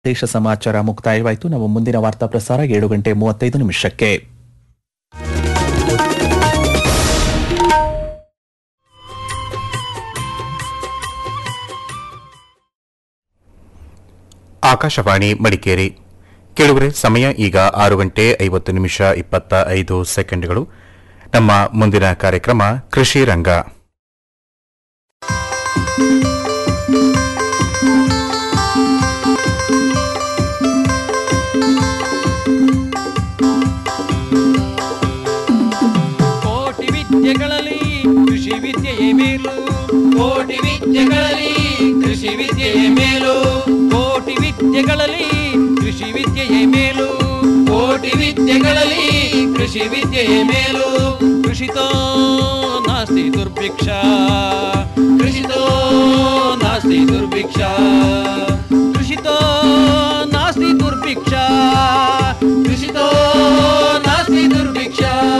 ದೇಶ ಸಮಾಚಾರ ಮುಕ್ತಾಯವಾಯಿತು ನಮ್ಮ ಮುಂದಿನ ವಾರ್ತಾ ಪ್ರಸಾರ ಏಳು ಗಂಟೆ ಮೂವತ್ತೈದು ನಿಮಿಷಕ್ಕೆ ಆಕಾಶವಾಣಿ ಮಡಿಕೇರಿ ಕೇಳುವರೆ ಸಮಯ ಈಗ ಆರು ಗಂಟೆ ಐವತ್ತು ನಿಮಿಷ ಇಪ್ಪತ್ತ ಐದು ಸೆಕೆಂಡ್ಗಳು ನಮ್ಮ ಮುಂದಿನ ಕಾರ್ಯಕ್ರಮ ಕೃಷಿ ರಂಗ ಕೋಟಿ ವಿದ್ಯೆಗಳಲ್ಲಿ ಕೃಷಿ ವಿದ್ಯೆಯೇ ಮೇಲು ಕೋಟಿ ವಿದ್ಯೆಗಳಲ್ಲಿ ಕೃಷಿ ವಿದ್ಯೆಯೇ ಮೇಲು ಕೋಟಿ ವಿದ್ಯೆಗಳಲ್ಲಿ ಕೃಷಿ ವಿದ್ಯೆಯೇ ಮೇಲು ಕೋಟಿ ವಿದ್ಯೆಗಳಲ್ಲಿ ಕೃಷಿ ವಿದ್ಯೆಯೇ ಮೇಲು ಕೃಷಿತೋ ನಾಸ್ತಿ ದುರ್ಭಿಕ್ಷ ಕೃಷಿತೋ ನಾಸ್ತಿ ದುರ್ಭಿಕ್ಷ ಕೃಷಿತೋ ನಾಸ್ತಿ ದುರ್ಭಿಕ್ಷ ಕೃಷಿತೋ ನಾಸ್ತಿ ದುರ್ಭಿಕ್ಷ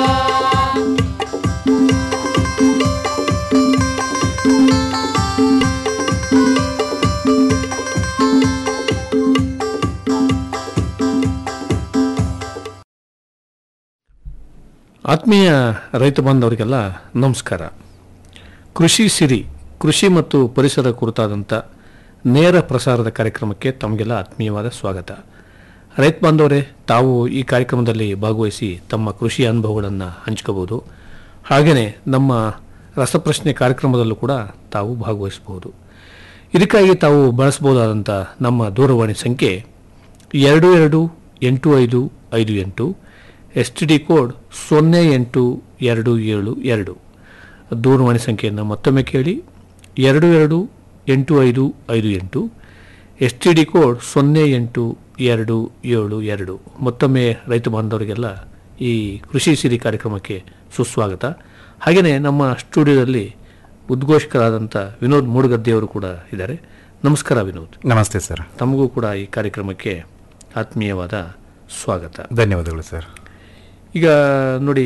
ಆತ್ಮೀಯ ರೈತ ಬಾಂಧವರಿಗೆಲ್ಲ ನಮಸ್ಕಾರ ಕೃಷಿ ಸಿರಿ ಕೃಷಿ ಮತ್ತು ಪರಿಸರ ಕುರಿತಾದಂಥ ನೇರ ಪ್ರಸಾರದ ಕಾರ್ಯಕ್ರಮಕ್ಕೆ ತಮಗೆಲ್ಲ ಆತ್ಮೀಯವಾದ ಸ್ವಾಗತ ರೈತ ಬಾಂಧವರೇ ತಾವು ಈ ಕಾರ್ಯಕ್ರಮದಲ್ಲಿ ಭಾಗವಹಿಸಿ ತಮ್ಮ ಕೃಷಿ ಅನುಭವಗಳನ್ನು ಹಂಚ್ಕೋಬೋದು ಹಾಗೆಯೇ ನಮ್ಮ ರಸಪ್ರಶ್ನೆ ಕಾರ್ಯಕ್ರಮದಲ್ಲೂ ಕೂಡ ತಾವು ಭಾಗವಹಿಸಬಹುದು ಇದಕ್ಕಾಗಿ ತಾವು ಬಳಸಬಹುದಾದಂಥ ನಮ್ಮ ದೂರವಾಣಿ ಸಂಖ್ಯೆ ಎರಡು ಎರಡು ಎಂಟು ಐದು ಐದು ಎಂಟು ಎಸ್ ಟಿ ಡಿ ಕೋಡ್ ಸೊನ್ನೆ ಎಂಟು ಎರಡು ಏಳು ಎರಡು ದೂರವಾಣಿ ಸಂಖ್ಯೆಯನ್ನು ಮತ್ತೊಮ್ಮೆ ಕೇಳಿ ಎರಡು ಎರಡು ಎಂಟು ಐದು ಐದು ಎಂಟು ಎಸ್ ಟಿ ಡಿ ಕೋಡ್ ಸೊನ್ನೆ ಎಂಟು ಎರಡು ಏಳು ಎರಡು ಮತ್ತೊಮ್ಮೆ ರೈತ ಬಾಂಧವರಿಗೆಲ್ಲ ಈ ಕೃಷಿ ಸಿರಿ ಕಾರ್ಯಕ್ರಮಕ್ಕೆ ಸುಸ್ವಾಗತ ಹಾಗೆಯೇ ನಮ್ಮ ಸ್ಟುಡಿಯೋದಲ್ಲಿ ಉದ್ಘೋಷಕರಾದಂಥ ವಿನೋದ್ ಮೂಡುಗದ್ದೆಯವರು ಕೂಡ ಇದ್ದಾರೆ ನಮಸ್ಕಾರ ವಿನೋದ್ ನಮಸ್ತೆ ಸರ್ ತಮಗೂ ಕೂಡ ಈ ಕಾರ್ಯಕ್ರಮಕ್ಕೆ ಆತ್ಮೀಯವಾದ ಸ್ವಾಗತ ಧನ್ಯವಾದಗಳು ಸರ್ ಈಗ ನೋಡಿ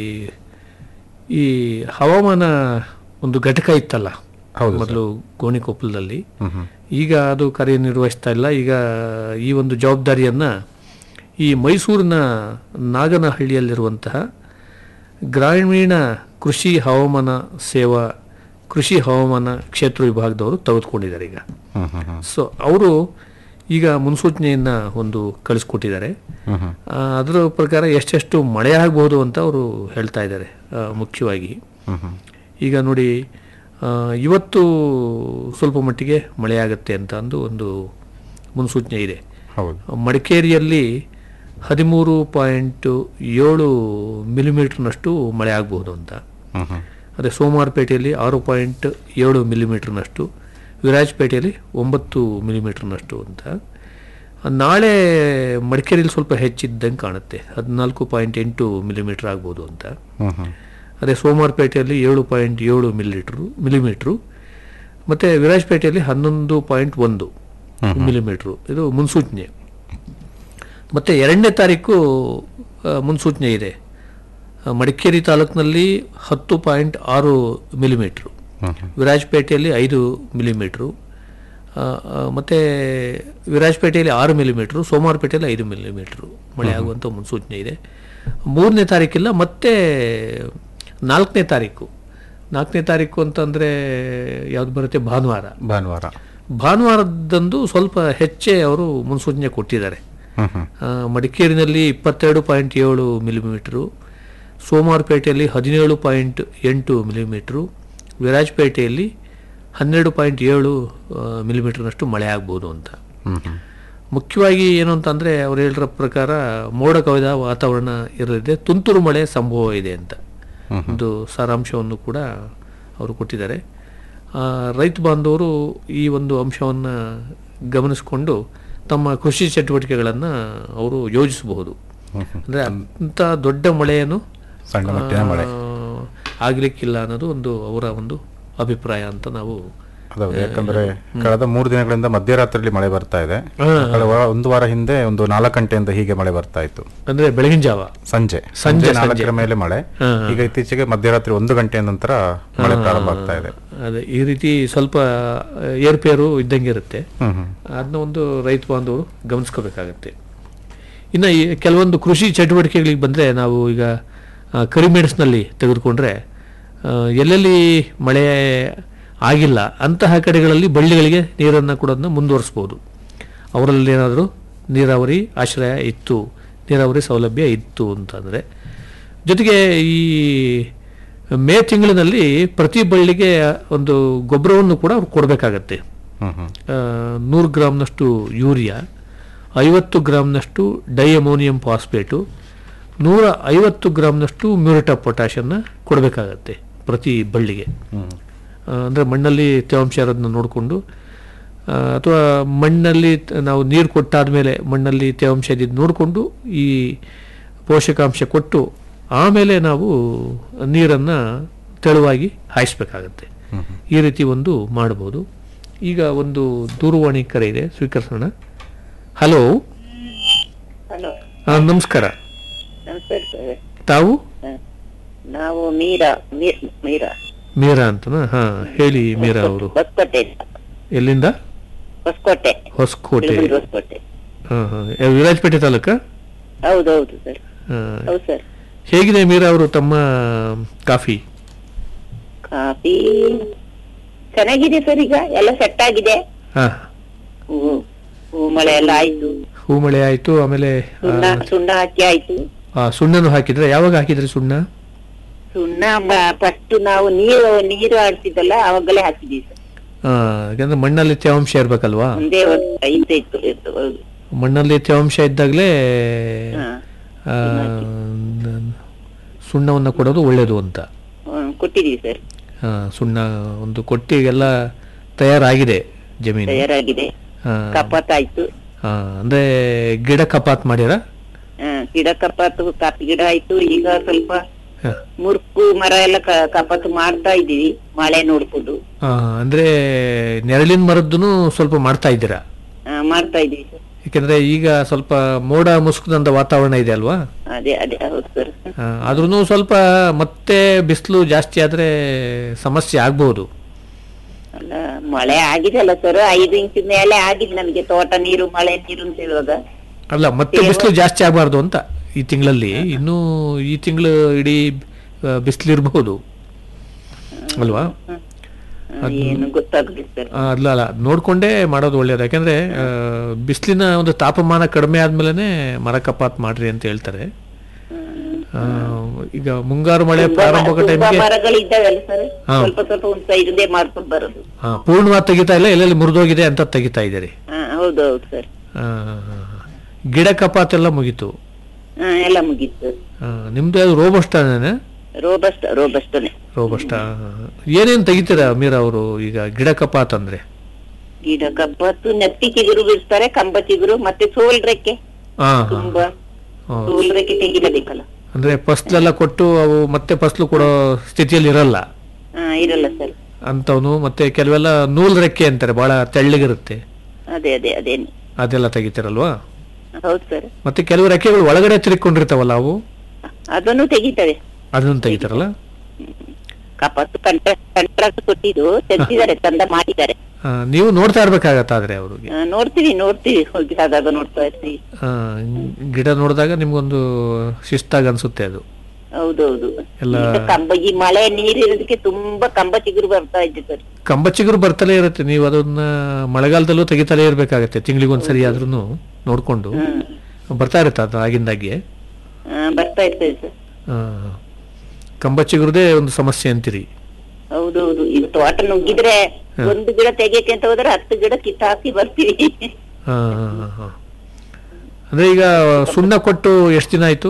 ಈ ಹವಾಮಾನ ಒಂದು ಘಟಕ ಇತ್ತಲ್ಲ ಹೌದು ಮೊದಲು ಗೋಣಿಕೊಪ್ಪಲದಲ್ಲಿ ಈಗ ಅದು ಕಾರ್ಯನಿರ್ವಹಿಸ್ತಾ ಇಲ್ಲ ಈಗ ಈ ಒಂದು ಜವಾಬ್ದಾರಿಯನ್ನ ಈ ಮೈಸೂರಿನ ನಾಗನಹಳ್ಳಿಯಲ್ಲಿರುವಂತಹ ಗ್ರಾಮೀಣ ಕೃಷಿ ಹವಾಮಾನ ಸೇವಾ ಕೃಷಿ ಹವಾಮಾನ ಕ್ಷೇತ್ರ ವಿಭಾಗದವರು ತೆಗೆದುಕೊಂಡಿದ್ದಾರೆ ಈಗ ಹ್ಮ್ ಹ್ಮ್ ಹ್ಮ್ ಸೊ ಅವರು ಈಗ ಮುನ್ಸೂಚನೆಯನ್ನ ಒಂದು ಕಳಿಸ್ಕೊಟ್ಟಿದ್ದಾರೆ ಹ್ಮ್ ಹ್ಮ್ ಆ, ಅದರ ಪ್ರಕಾರ ಎಷ್ಟೆಷ್ಟು ಮಳೆ ಆಗ್ಬೋದು ಅಂತ ಅವರು ಹೇಳ್ತಾ ಇದ್ದಾರೆ ಆ, ಮುಖ್ಯವಾಗಿ ಹ್ಮ್ ಹ್ಮ್ ಈಗ ನೋಡಿ ಆ, ಇವತ್ತು ಸ್ವಲ್ಪ ಮಟ್ಟಿಗೆ ಮಳೆ ಆಗುತ್ತೆ ಅಂತ ಅಂದು ಒಂದು ಮುನ್ಸೂಚನೆ ಇದೆ ಹೌದು ಮಡಿಕೇರಿಯಲ್ಲಿ ಹದಿಮೂರು ಪಾಯಿಂಟ್ ಏಳು ಮಿಲಿಮೀಟರ್ನಷ್ಟು ಮಳೆ ಆಗಬಹುದು ಅಂತ ಹ್ಮ್ ಹ್ಮ್ ಅದೇ ಸೋಮವಾರಪೇಟೆಯಲ್ಲಿ ಆರು ಪಾಯಿಂಟ್ ಏಳು ಮಿಲಿಮೀಟರ್ನಷ್ಟು ವಿರಾಜಪೇಟೆಯಲ್ಲಿ ಒಂಬತ್ತು ಮಿಲಿಮೀಟರ್ನಷ್ಟು ಅಂತ ನಾಳೆ ಮಡಿಕೇರಿಯಲ್ಲಿ ಸ್ವಲ್ಪ ಹೆಚ್ಚಿದ್ದಂಗೆ ಕಾಣುತ್ತೆ ಹದಿನಾಲ್ಕು ಪಾಯಿಂಟ್ ಎಂಟು ಮಿಲಿಮೀಟರ್ ಆಗ್ಬೋದು ಅಂತ ಹ್ಮ್ ಹ್ಮ್ ಅದೇ ಸೋಮವಾರಪೇಟೆಯಲ್ಲಿ ಏಳು ಪಾಯಿಂಟ್ ಏಳು ಮಿಲಿಲೀಟ್ರು ಮಿಲಿಮೀಟ್ರು ಮತ್ತು ವಿರಾಜಪೇಟೆಯಲ್ಲಿ ಹನ್ನೊಂದು ಪಾಯಿಂಟ್ ಒಂದು ಮಿಲಿಮೀಟ್ರು ಇದು ಮುನ್ಸೂಚನೆ ಮತ್ತು ಎರಡನೇ ತಾರೀಕು ಆ, ಮುನ್ಸೂಚನೆ ಇದೆ ಆ, ಮಡಿಕೇರಿ ತಾಲೂಕಿನಲ್ಲಿ ಹತ್ತು ಪಾಯಿಂಟ್ ಆರು ಮಿಲಿಮೀಟ್ರು ಹ್ಮ್ ಹ್ಮ್ ವಿರಾಜಪೇಟೆಯಲ್ಲಿ ಐದು ಮಿಲಿಮೀಟ್ರು ಮತ್ತು ವಿರಾಜಪೇಟೆಯಲ್ಲಿ ಆರು ಮಿಲಿಮೀಟ್ರು ಸೋಮವಾರಪೇಟೆಯಲ್ಲಿ ಐದು ಮಿಲಿಮೀಟ್ರು ಮಳೆ ಆಗುವಂಥ ಮುನ್ಸೂಚನೆ ಇದೆ ಮೂರನೇ ತಾರೀಕಿಲ್ಲ ಮತ್ತೆ ನಾಲ್ಕನೇ ತಾರೀಕು ನಾಲ್ಕನೇ ತಾರೀಕು ಅಂತಂದರೆ ಯಾವ್ದು ಬರುತ್ತೆ ಭಾನುವಾರ ಭಾನುವಾರ ಭಾನುವಾರದಂದು ಸ್ವಲ್ಪ ಹೆಚ್ಚೇ ಅವರು ಮುನ್ಸೂಚನೆ ಕೊಟ್ಟಿದ್ದಾರೆ ಹ್ಮ್ ಹ್ಮ್ ಆ, ಮಡಿಕೇರಿನಲ್ಲಿ ಇಪ್ಪತ್ತೆರಡು ಪಾಯಿಂಟ್ ಏಳು ಮಿಲಿಮೀಟ್ರು ಸೋಮವಾರಪೇಟೆಯಲ್ಲಿ ಹದಿನೇಳು ಪಾಯಿಂಟ್ ಎಂಟು ಮಿಲಿಮೀಟ್ರು ವಿರಾಜಪೇಟೆಯಲ್ಲಿ ಹನ್ನೆರಡು ಪಾಯಿಂಟ್ ಏಳು ಆ, ಮಿಲಿಮೀಟರ್ನಷ್ಟು ಮಳೆ ಆಗ್ಬೋದು ಅಂತ ಹ್ಮ್ ಹ್ಮ್ ಮುಖ್ಯವಾಗಿ ಏನು ಅಂತಂದರೆ ಅವ್ರು ಹೇಳಿರೋ ಪ್ರಕಾರ ಮೋಡ ಕವಿದ ವಾತಾವರಣ ಇರಲಿದೆ ತುಂತುರು ಮಳೆ ಸಂಭವ ಇದೆ ಅಂತ ಒಂದು ಸಾರಾಂಶವನ್ನು ಕೂಡ ಅವರು ಕೊಟ್ಟಿದ್ದಾರೆ ಆ, ರೈತ ಬಾಂಧವರು ಈ ಒಂದು ಅಂಶವನ್ನು ಗಮನಿಸಿಕೊಂಡು ತಮ್ಮ ಕೃಷಿ ಚಟುವಟಿಕೆಗಳನ್ನು ಅವರು ಯೋಜಿಸಬಹುದು ಅಂದರೆ ಅಂಥ ದೊಡ್ಡ ಮಳೆಯನ್ನು ಸಣ್ಣ ಮಟ್ಟಿನ ಮಳೆ ಆ, ಆಗ್ಲಿಕ್ಕಿಲ್ಲ ಅನ್ನೋದು ಒಂದು ಅವರ ಒಂದು ಅಭಿಪ್ರಾಯ ಅಂತ ನಾವು ಹೌದು ಯಾಕಂದ್ರೆ ಕಳೆದ ಮೂರು ದಿನಗಳಿಂದ ಮಧ್ಯರಾತ್ರಿಯಲ್ಲಿ ಮಳೆ ಬರ್ತಾ ಇದೆ ಹಾ. ಕಳೆದ ವಾರ- ಒಂದು ವಾರ ಹಿಂದೆ ಒಂದು ನಾಲ್ಕು ಗಂಟೆಯಿಂದ ಹೀಗೆ ಮಳೆ ಬರ್ತಾ ಇತ್ತು ಅಂದ್ರೆ ಬೆಳಗಿನ ಜಾವ ಸಂಜೆ ಸಂಜೆ, ಸಂಜೆ ಸಂಜೆ. ನಾಲ್ಕರ ಮೇಲೆ ಮಳೆ ಹಾ, ಹಾ. ಈಗ ಇತ್ತೀಚೆಗೆ ಮಧ್ಯರಾತ್ರಿ ಒಂದು ಗಂಟೆಯ ನಂತರ ಮಳೆ ಪ್ರಾರಂಭ ಆಗ್ತಾ ಇದೆ ಅದೇ ಈ ರೀತಿ ಸ್ವಲ್ಪ ಏರ್ಪೇರು ಇದ್ದಂಗೆ ಇರುತ್ತೆ ಹ್ಮ್ ಹ್ಮ್ ಅದನ್ನ ಒಂದು ರೈತ ಬಾಂಧವರು ಗಮನಿಸ್ಕೋಬೇಕಾಗತ್ತೆ ಇನ್ನು ಈ ಕೆಲವೊಂದು ಕೃಷಿ ಚಟುವಟಿಕೆಗಳಿಗೆ ಬಂದರೆ ನಾವು ಈಗ ಆ, ಕರಿಮೆಣಸಿನಲ್ಲಿ ತೆಗೆದುಕೊಂಡ್ರೆ ಆ, ಎಲ್ಲೆಲ್ಲಿ ಮಳೆ ಆಗಿಲ್ಲ ಅಂತಹ ಕಡೆಗಳಲ್ಲಿ ಬಳ್ಳಿಗಳಿಗೆ ನೀರನ್ನು ಕೊಡೋದನ್ನ ಮುಂದುವರಿಸ್ಬೋದು ಅವರಲ್ಲಿ ಏನಾದರೂ ನೀರಾವರಿ ಆಶ್ರಯ ಇತ್ತು ನೀರಾವರಿ ಸೌಲಭ್ಯ ಇತ್ತು ಅಂತಂದರೆ ಜೊತೆಗೆ ಈ ಮೇ ತಿಂಗಳಿನಲ್ಲಿ ಪ್ರತಿ ಬಳ್ಳಿಗೆ ಒಂದು ಗೊಬ್ಬರವನ್ನು ಕೂಡ ಅವ್ರು ಕೊಡಬೇಕಾಗತ್ತೆ ಹ್ಮ್ ಹ್ಮ್ ನೂರು ಗ್ರಾಮ್ನಷ್ಟು ಯೂರಿಯಾ ಐವತ್ತು ಗ್ರಾಮ್ನಷ್ಟು ಡೈ ಅಮೋನಿಯಂ ಫಾಸ್ಫೇಟು ನೂರ ಐವತ್ತು ಗ್ರಾಮ್ನಷ್ಟು ಮ್ಯೂರಿಟ್ ಆಫ್ ಪೊಟ್ಯಾಷನ್ನ ಕೊಡಬೇಕಾಗತ್ತೆ ಪ್ರತಿ ಬಳ್ಳಿಗೆ ಹ್ಮ್ ಅಂದರೆ ಮಣ್ಣಲ್ಲಿ ತೇವಾಂಶ ಇರೋದನ್ನ ನೋಡಿಕೊಂಡು ಅಥವಾ ಮಣ್ಣಲ್ಲಿ ತ- ನಾವು ನೀರು ಕೊಟ್ಟಾದ ಮಣ್ಣಲ್ಲಿ ತೇವಾಂಶ ಇದ್ದಿದ್ದು ನೋಡಿಕೊಂಡು ಈ ಪೋಷಕಾಂಶ ಕೊಟ್ಟು ಆಮೇಲೆ ನಾವು ನೀರನ್ನು ತೆಳುವಾಗಿ ಹಾಯಿಸ್ಬೇಕಾಗತ್ತೆ ಈ ರೀತಿ ಒಂದು ಮಾಡ್ಬೋದು ಈಗ ಒಂದು ದೂರವಾಣಿ ಕರೆ ಇದೆ ಸ್ವೀಕರಿಸೋಣ ಹಲೋ ಹಲೋ ನಮಸ್ಕಾರ ನಮಸ್ಕಾರ ಸರ್ ತಾವು ನಾವು ಮೀರಾ ಮೀ- ಮೀರಾ ಮೀರಾ ಅಂತನಾ ಹಾಂ ಹೇಳಿ ಮೀರಾ ಅವರು ಹೊಸಕೋಟೆ ಎಲ್ಲಿಂದ ಹೊಸಕೋಟೆ ಹೊಸಕೋಟೆ ತಿರುಮಲ ಹೊಸಕೋಟೆ ಹಾಂ ಹಾಂ ವಿರಾಜಪೇಟೆ ತಾಲೂಕ ಹೌದೌದು ಸರ್ ಹೌದು ಸರ್ ಹೇಗಿದೆ ಮೀರಾ ಅವರು ತಮ್ಮ ಕಾಫಿ ಕಾಫಿ ಚೆನ್ನಾಗಿದೆ ಸರ್ ಈಗ ಎಲ್ಲ ಸೆಟ್ ಆಗಿದೆ ಹಾಂ ಹೂ ಹೂ ಮಳೆ ಎಲ್ಲ ಆಯ್ತು ಹೂ ಮಳೆ ಆಯಿತು ಆಮೇಲೆ ಆ, ಸುಣ್ಣ ಸುಣ್ಣ ಹಾಕಿ ಆಯ್ತು ಆ, ಸುಣ್ಣನು ಹಾಕಿದ್ರೆ ಯಾವಾಗ ಹಾಕಿದ್ರಿ ಸುಣ್ಣ ಸುಣ್ಣ ಫಸ್ಟ್ ನಾವು ನೀರು ನೀರು ಆಡ್ತಿದ್ದಲ್ಲ ಅವಾಗಲೇ ಹಾಕಿದ್ವಿ ಸರ್ ಆ, ಯಾಕಂದ್ರೆ ಮಣ್ಣಲ್ಲಿ ತೇವಾಂಶ ಇರ್ಬೇಕಲ್ವಾ ಒಂದೇ ಒಂದು ಐದು ಇತ್ತು ಇತ್ತು ಹೌದು ಮಣ್ಣಲ್ಲಿ ತೇವಾಂಶ ಇದ್ದಾಗಲೇ ಹಾ ಆ, ಸುಣ್ಣವನ್ನು ಕೊಡೋದು ಒಳ್ಳೆಯದು ಅಂತ ಹ್ಮ್, ಕೊಟ್ಟಿದೀವಿ ಸರ್ ಆ, ಸುಣ್ಣ ಒಂದು ಕೊಟ್ಟಿ ಎಲ್ಲ ತಯಾರಾಗಿದೆ ಜಮೀನು ತಯಾರಾಗಿದೆ ಆ, ಕಪಾತ್ ಆಯ್ತು ಆ, ಅಂದ್ರೆ ಗಿಡ ಕಪಾತ್ ಮಾಡ್ಯಾರ ಆ, ಗಿಡ ಕಪಾತು ಕಾಫಿ ಗಿಡ ಆಯ್ತು ಈಗ ಸ್ವಲ್ಪ ಹ. ಮುರ್ಕು ಮರ ಎಲ್ಲ ಕ- ಕಪಾತು ಮಾಡ್ತಾ ಇದೀವಿ ಮಳೆ ನೋಡ್ಕೊಂಡು ಆ, ಅಂದ್ರೆ ನೆರಳಿನ ಮರದ್ದು ಸ್ವಲ್ಪ ಮಾಡ್ತಾ ಇದ್ದೀರಾ ಆ, ಮಾಡ್ತಾ ಇದೀವಿ ಸರ್ ಯಾಕೆಂದ್ರೆ ಈಗ ಸ್ವಲ್ಪ ಮೋಡ ಮುಸುಕದಂತ ವಾತಾವರಣ ಇದೆ ಅಲ್ವಾ ಅದೇ ಅದೇ ಹೌದು ಸರ್ ಆದ್ರೂ ಸ್ವಲ್ಪ ಮತ್ತೆ ಬಿಸಿಲು ಜಾಸ್ತಿ ಆದ್ರೆ ಸಮಸ್ಯೆ ಆಗ್ಬಹುದು ಅಲ್ಲ ಮಳೆ ಆಗಿದೆ ಅಲ್ಲ ಸರ್ ಐದು ಇಂಚ್ ಮೇಲೆ ಆಗಿದೆ ನಮಗೆ ತೋಟ ನೀರು ಮಳೆ ನೀರು ಅಂತ ಹೇಳುವಾಗ ಅಲ್ಲ ಮತ್ತೆ ಬಿಸಿಲು ಜಾಸ್ತಿ ಆಗಬಾರ್ದು ಅಂತ ಈ ತಿಂಗಳಲ್ಲಿ ಇನ್ನೂ ಈ ತಿಂಗಳು ಇಡೀ ಬಿಸಿಲಿರಬಹುದು ಅಲ್ವಾ ಆ, ಏನು ಗೊತ್ತಾಗುದಿಲ್ಲ ಸರ್ ಆ, ಅಲ್ಲ ಅಲ್ಲ ನೋಡ್ಕೊಂಡೇ ಮಾಡೋದು ಒಳ್ಳೇದು ಯಾಕಂದ್ರೆ ಬಿಸಿಲಿನ ಒಂದು ತಾಪಮಾನ ಕಡಿಮೆ ಆದ್ಮೇಲೆ ಮರ ಕಪಾತ್ ಮಾಡ್ರಿ ಅಂತ ಹೇಳ್ತಾರೆ ಆ, ಈಗ ಮುಂಗಾರು ಮಳೆ ತುಂಬಾ ಪ್ರಾರಂಭ ಮರ- ತುಂಬಾ ಟೈಮ್ಗೆ ಮರಗಳಿದ್ದಾವಲ್ಲ ಸರ್ ಹಾ. ಸ್ವಲ್ಪ ಸ್ವಲ್ಪ ಒಂದು ಸೈಡ್ದೇ ಮಾಡ್ಕೊಂಡು ಬರೋದು ಪೂರ್ಣವಾಗಿ ತೆಗಿತಾ ಇಲ್ಲ ಎಲ್ಲೆಲ್ಲಿ ಮುರಿದೋಗಿದೆ ಅಂತ ತೆಗಿತಾ ಇದ್ದೀರಿ ಹಾ ಹೌದು ಹೌದು ಸರ್ ಆ, ಗಿಡ ಕಪಾತ್ ಎಲ್ಲ ಮುಗೀತು ಹಾ ಎಲ್ಲ ಮುಗೀತು ಸರ್ ಆ, ನಿಮ್ದು ಯಾವ್ದು ರೋಬಸ್ಟಾನೇ ರೋಬಸ್ಟ್ ರೋಬಸ್ಟನೆ ರೋಬಸ್ಟ ಏನೇನ್ ತೆಗಿತೀರಾ ಮೀರಾ ಅವರು ಈಗ ಗಿಡ ಕಪಾತ್ ಅಂದ್ರೆ ಗಿಡ ಕಬ್ಬತ್ತು ನೆತ್ತಿ ಚಿಗುರು ಬಿಡಿಸ್ತಾರೆ ಕಂಬ ಚಿಗುರು ಮತ್ತೆ ಸೋಲ್ ರೆಕ್ಕೆ ಹಾ ಹಾ ತುಂಬಾ ಹಾ. ಸೋಲ್ ರೆಕ್ಕೆ ತೆಗಿಲೇಬೇಕಲ್ಲ ಅಂದ್ರೆ ಫಸ್ಲೆಲ್ಲ ಕೊಟ್ಟು ಅವು ಮತ್ತೆ ಫಸ್ಲು ಕೊಡೋ ಸ್ಥಿತಿಯಲ್ಲಿ ಇರಲ್ಲ ಹಾ ಇರಲ್ಲ ಸರ್ ಅಂತವನು ಮತ್ತೆ ಕೆಲವೆಲ್ಲ ನೂಲ್ ರೆಕ್ಕೆ ಅಂತಾರೆ ಬಹಳ ತೆಳ್ಳಗಿರುತ್ತೆ ಅದೇ ಅದೇ ಅದೇನೆ ಅದೆಲ್ಲ ತೆಗಿತೀರಲ್ವಾ ಹೌದು ಸರ್ ಮತ್ತೆ ಕೆಲವು ರೆಕ್ಕೆಗಳು ಒಳಗಡೆ ತಿರ್ಕೊಂಡಿರ್ತಾವಲ್ಲ ಅವು ಅದನ್ನು ತೆಗಿತವೆ ಅದನ್ನು ತೆಗಿತಾರಲ್ಲ ಕಪಾತ್ತು ಕಂಟ್ರಾಕ್ಟ್ ಕಂಟ್ರಾಕ್ಟ್ ಕೊಟ್ಟಿದ್ದು ತೆಗ್ದಿದ್ದಾರೆ ತಂದ ಮಾಡಿದ್ದಾರೆ ಆ, ನೀವು ನೋಡ್ತಾ ಇರ್ಬೇಕಾಗತ್ತಾದ್ರೆ ಅವ್ರಿಗೆ ಆ, ನೋಡ್ತೀವಿ ನೋಡ್ತೀವಿ ಹೋಗಿ ಆದಾಗ ನೋಡ್ತಾ ಇರ್ತೀವಿ ಆ, ಗಿಡ ನೋಡಿದಾಗ ನಿಮ್ಗೊಂದು ಶಿಸ್ತಾಗಿ ಅನ್ಸುತ್ತೆ ಅದು ಹೌದೌದು ಎಲ್ಲ- ಈಗ ಕಂಬ ಈ ಮಳೆ ನೀರ್ ಇರೋದಕ್ಕೆ ತುಂಬಾ ಕಂಬ ಚಿಗುರು ಬರ್ತಾ ಇದೆ ಸರ್ ಕಂಬ ಚಿಗುರು ಬರ್ತಲೇ ಇರುತ್ತೆ ನೀವು ಅದನ್ನ ಮಳೆಗಾಲದಲ್ಲೂ ತೆಗಿತಲೇ ಇರ್ಬೇಕಾಗತ್ತೆ ತಿಂಗಳಿಗೊಂದ್ಸರಿ ಆದ್ರೂ ನೋಡ್ಕೊಂಡು ಬರ್ತಾ ಇರುತ್ತೆ ಅದು ಆಗಿಂದಾಗೆ ಆ, ಬರ್ತಾ ಇರ್ತದೆ ಸರ್ ಆ, ಕಂಬ ಚಿಗುರುದೇ ಒಂದು ಸಮಸ್ಯೆ ಅಂತೀರಿ ಹೌದೌದು ಈಗ ತೋಟ ನುಗ್ಗಿದ್ರೆ ಒಂದು ಗಿಡ ತೆಗಿಯಕ್ಕೆ ಅಂತ ಹೋದ್ರೆ ಹತ್ತು ಗಿಡ ಕಿತ್ತಾಕಿ ಬರ್ತೀವಿ ಆ, ಆ, ಆ. ಅಂದ್ರೆ ಈಗ ಸುಣ್ಣ ಕೊಟ್ಟು ಎಷ್ಟು ದಿನ ಆಯ್ತು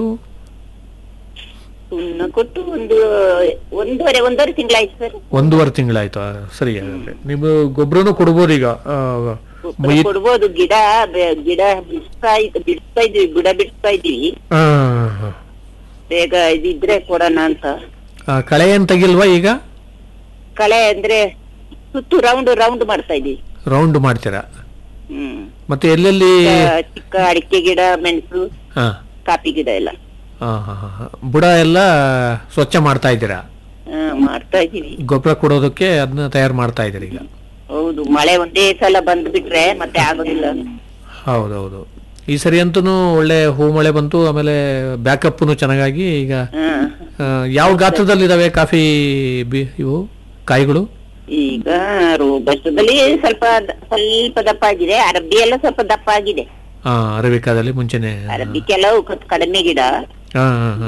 ಸುಣ್ಣ ಕೊಟ್ಟು ಒಂದು ಒಂದೂವರೆ ಒಂದೂವರೆ ತಿಂಗಳಾಯ್ತು ಸರ್ ಒಂದೂವರೆ ತಿಂಗಳಾಯ್ತು ಆ, ಸರಿ ಹಾಗಾದ್ರೆ ನೀವು ಗೊಬ್ಬರನು ಕೊಡ್ಬೋದು ಈಗ ಆ, ಈ- ಕೊಡ್ಬೋದು ಗಿಡ ಬೆ- ಗಿಡ ಬಿಡಿಸ್ತಾ ಇದ್ ಬಿಡಿಸ್ತಾ ಇದೀವಿ ಗಿಡ ಬಿಡಿಸ್ತಾ ಇದೀವಿ ಆ, ಬೇಗ ಇದಿದ್ರೆ ಕೊಡೋಣ ಅಂತ ಆ, ಕಳೆ ಏನ್ ತೆಗಿಲ್ವಾ ಈಗ ಕಳೆ ಅಂದ್ರೆ ಸುತ್ತು ರೌಂಡ್ ರೌಂಡ್ ಮಾಡ್ತಾ ಇದೀವಿ ರೌಂಡ್ ಮಾಡ್ತೀರಾ ಹ್ಮ್ ಮತ್ತೆ ಎಲ್ಲೆಲ್ಲಿ ಚಿಕ್ಕ- ಚಿಕ್ಕ ಅಡಿಕೆ ಗಿಡ ಮೆಣಸು ಹಾ ಕಾಫಿ ಗಿಡ ಎಲ್ಲ ಹಾ, ಹಾ, ಹಾ, ಹಾ. ಬುಡ ಎಲ್ಲ ಸ್ವಚ್ಛ ಮಾಡ್ತಾ ಇದ್ದೀರಾ ಹಾ, ಮಾಡ್ತಾ ಇದೀವಿ ಗೊಬ್ಬರ ಕೊಡೋದಕ್ಕೆ ಅದನ್ನ ತಯಾರು ಮಾಡ್ತಾ ಇದ್ದೀರಿ ಈಗ ಹೌದು ಮಳೆ ಒಂದೇ ಸಲ ಬಂದ್ ಬಿಟ್ರೆ ಮತ್ತೆ ಆಗೋದಿಲ್ಲ ಹೌದೌದು ಈ ಸರಿ ಅಂತೂ ಒಳ್ಳೆ ಹೂ ಮಳೆ ಬಂತು ಆಮೇಲೆ ಬ್ಯಾಕಪ್ನು ಚೆನ್ನಾಗಾಗಿ ಈಗ ಹಾ. ಆ, ಯಾವ ಗಾತ್ರದಲ್ಲಿದಾವೆ ಕಾಫಿ ಬಿ- ಇವು ಕಾಯಿಗಳು ಈಗ ರೋಬಸ್ಟದಲ್ಲಿ ಸ್ವಲ್ಪ ದ- ಸ್ವಲ್ಪ ದಪ್ಪ ಆಗಿದೆ ಅರಬ್ಬಿ ಎಲ್ಲ ಸ್ವಲ್ಪ ದಪ್ಪ ಆಗಿದೆ ಹಾ ಅರಬಿಕಾದಲ್ಲಿ ಮುಂಚೆನೆ ಅರಬ್ಬಿ ಕೆಲವು ಕ- ಕಡಿಮೆ ಗಿಡ ಹಾ ಹಾ ಹಾ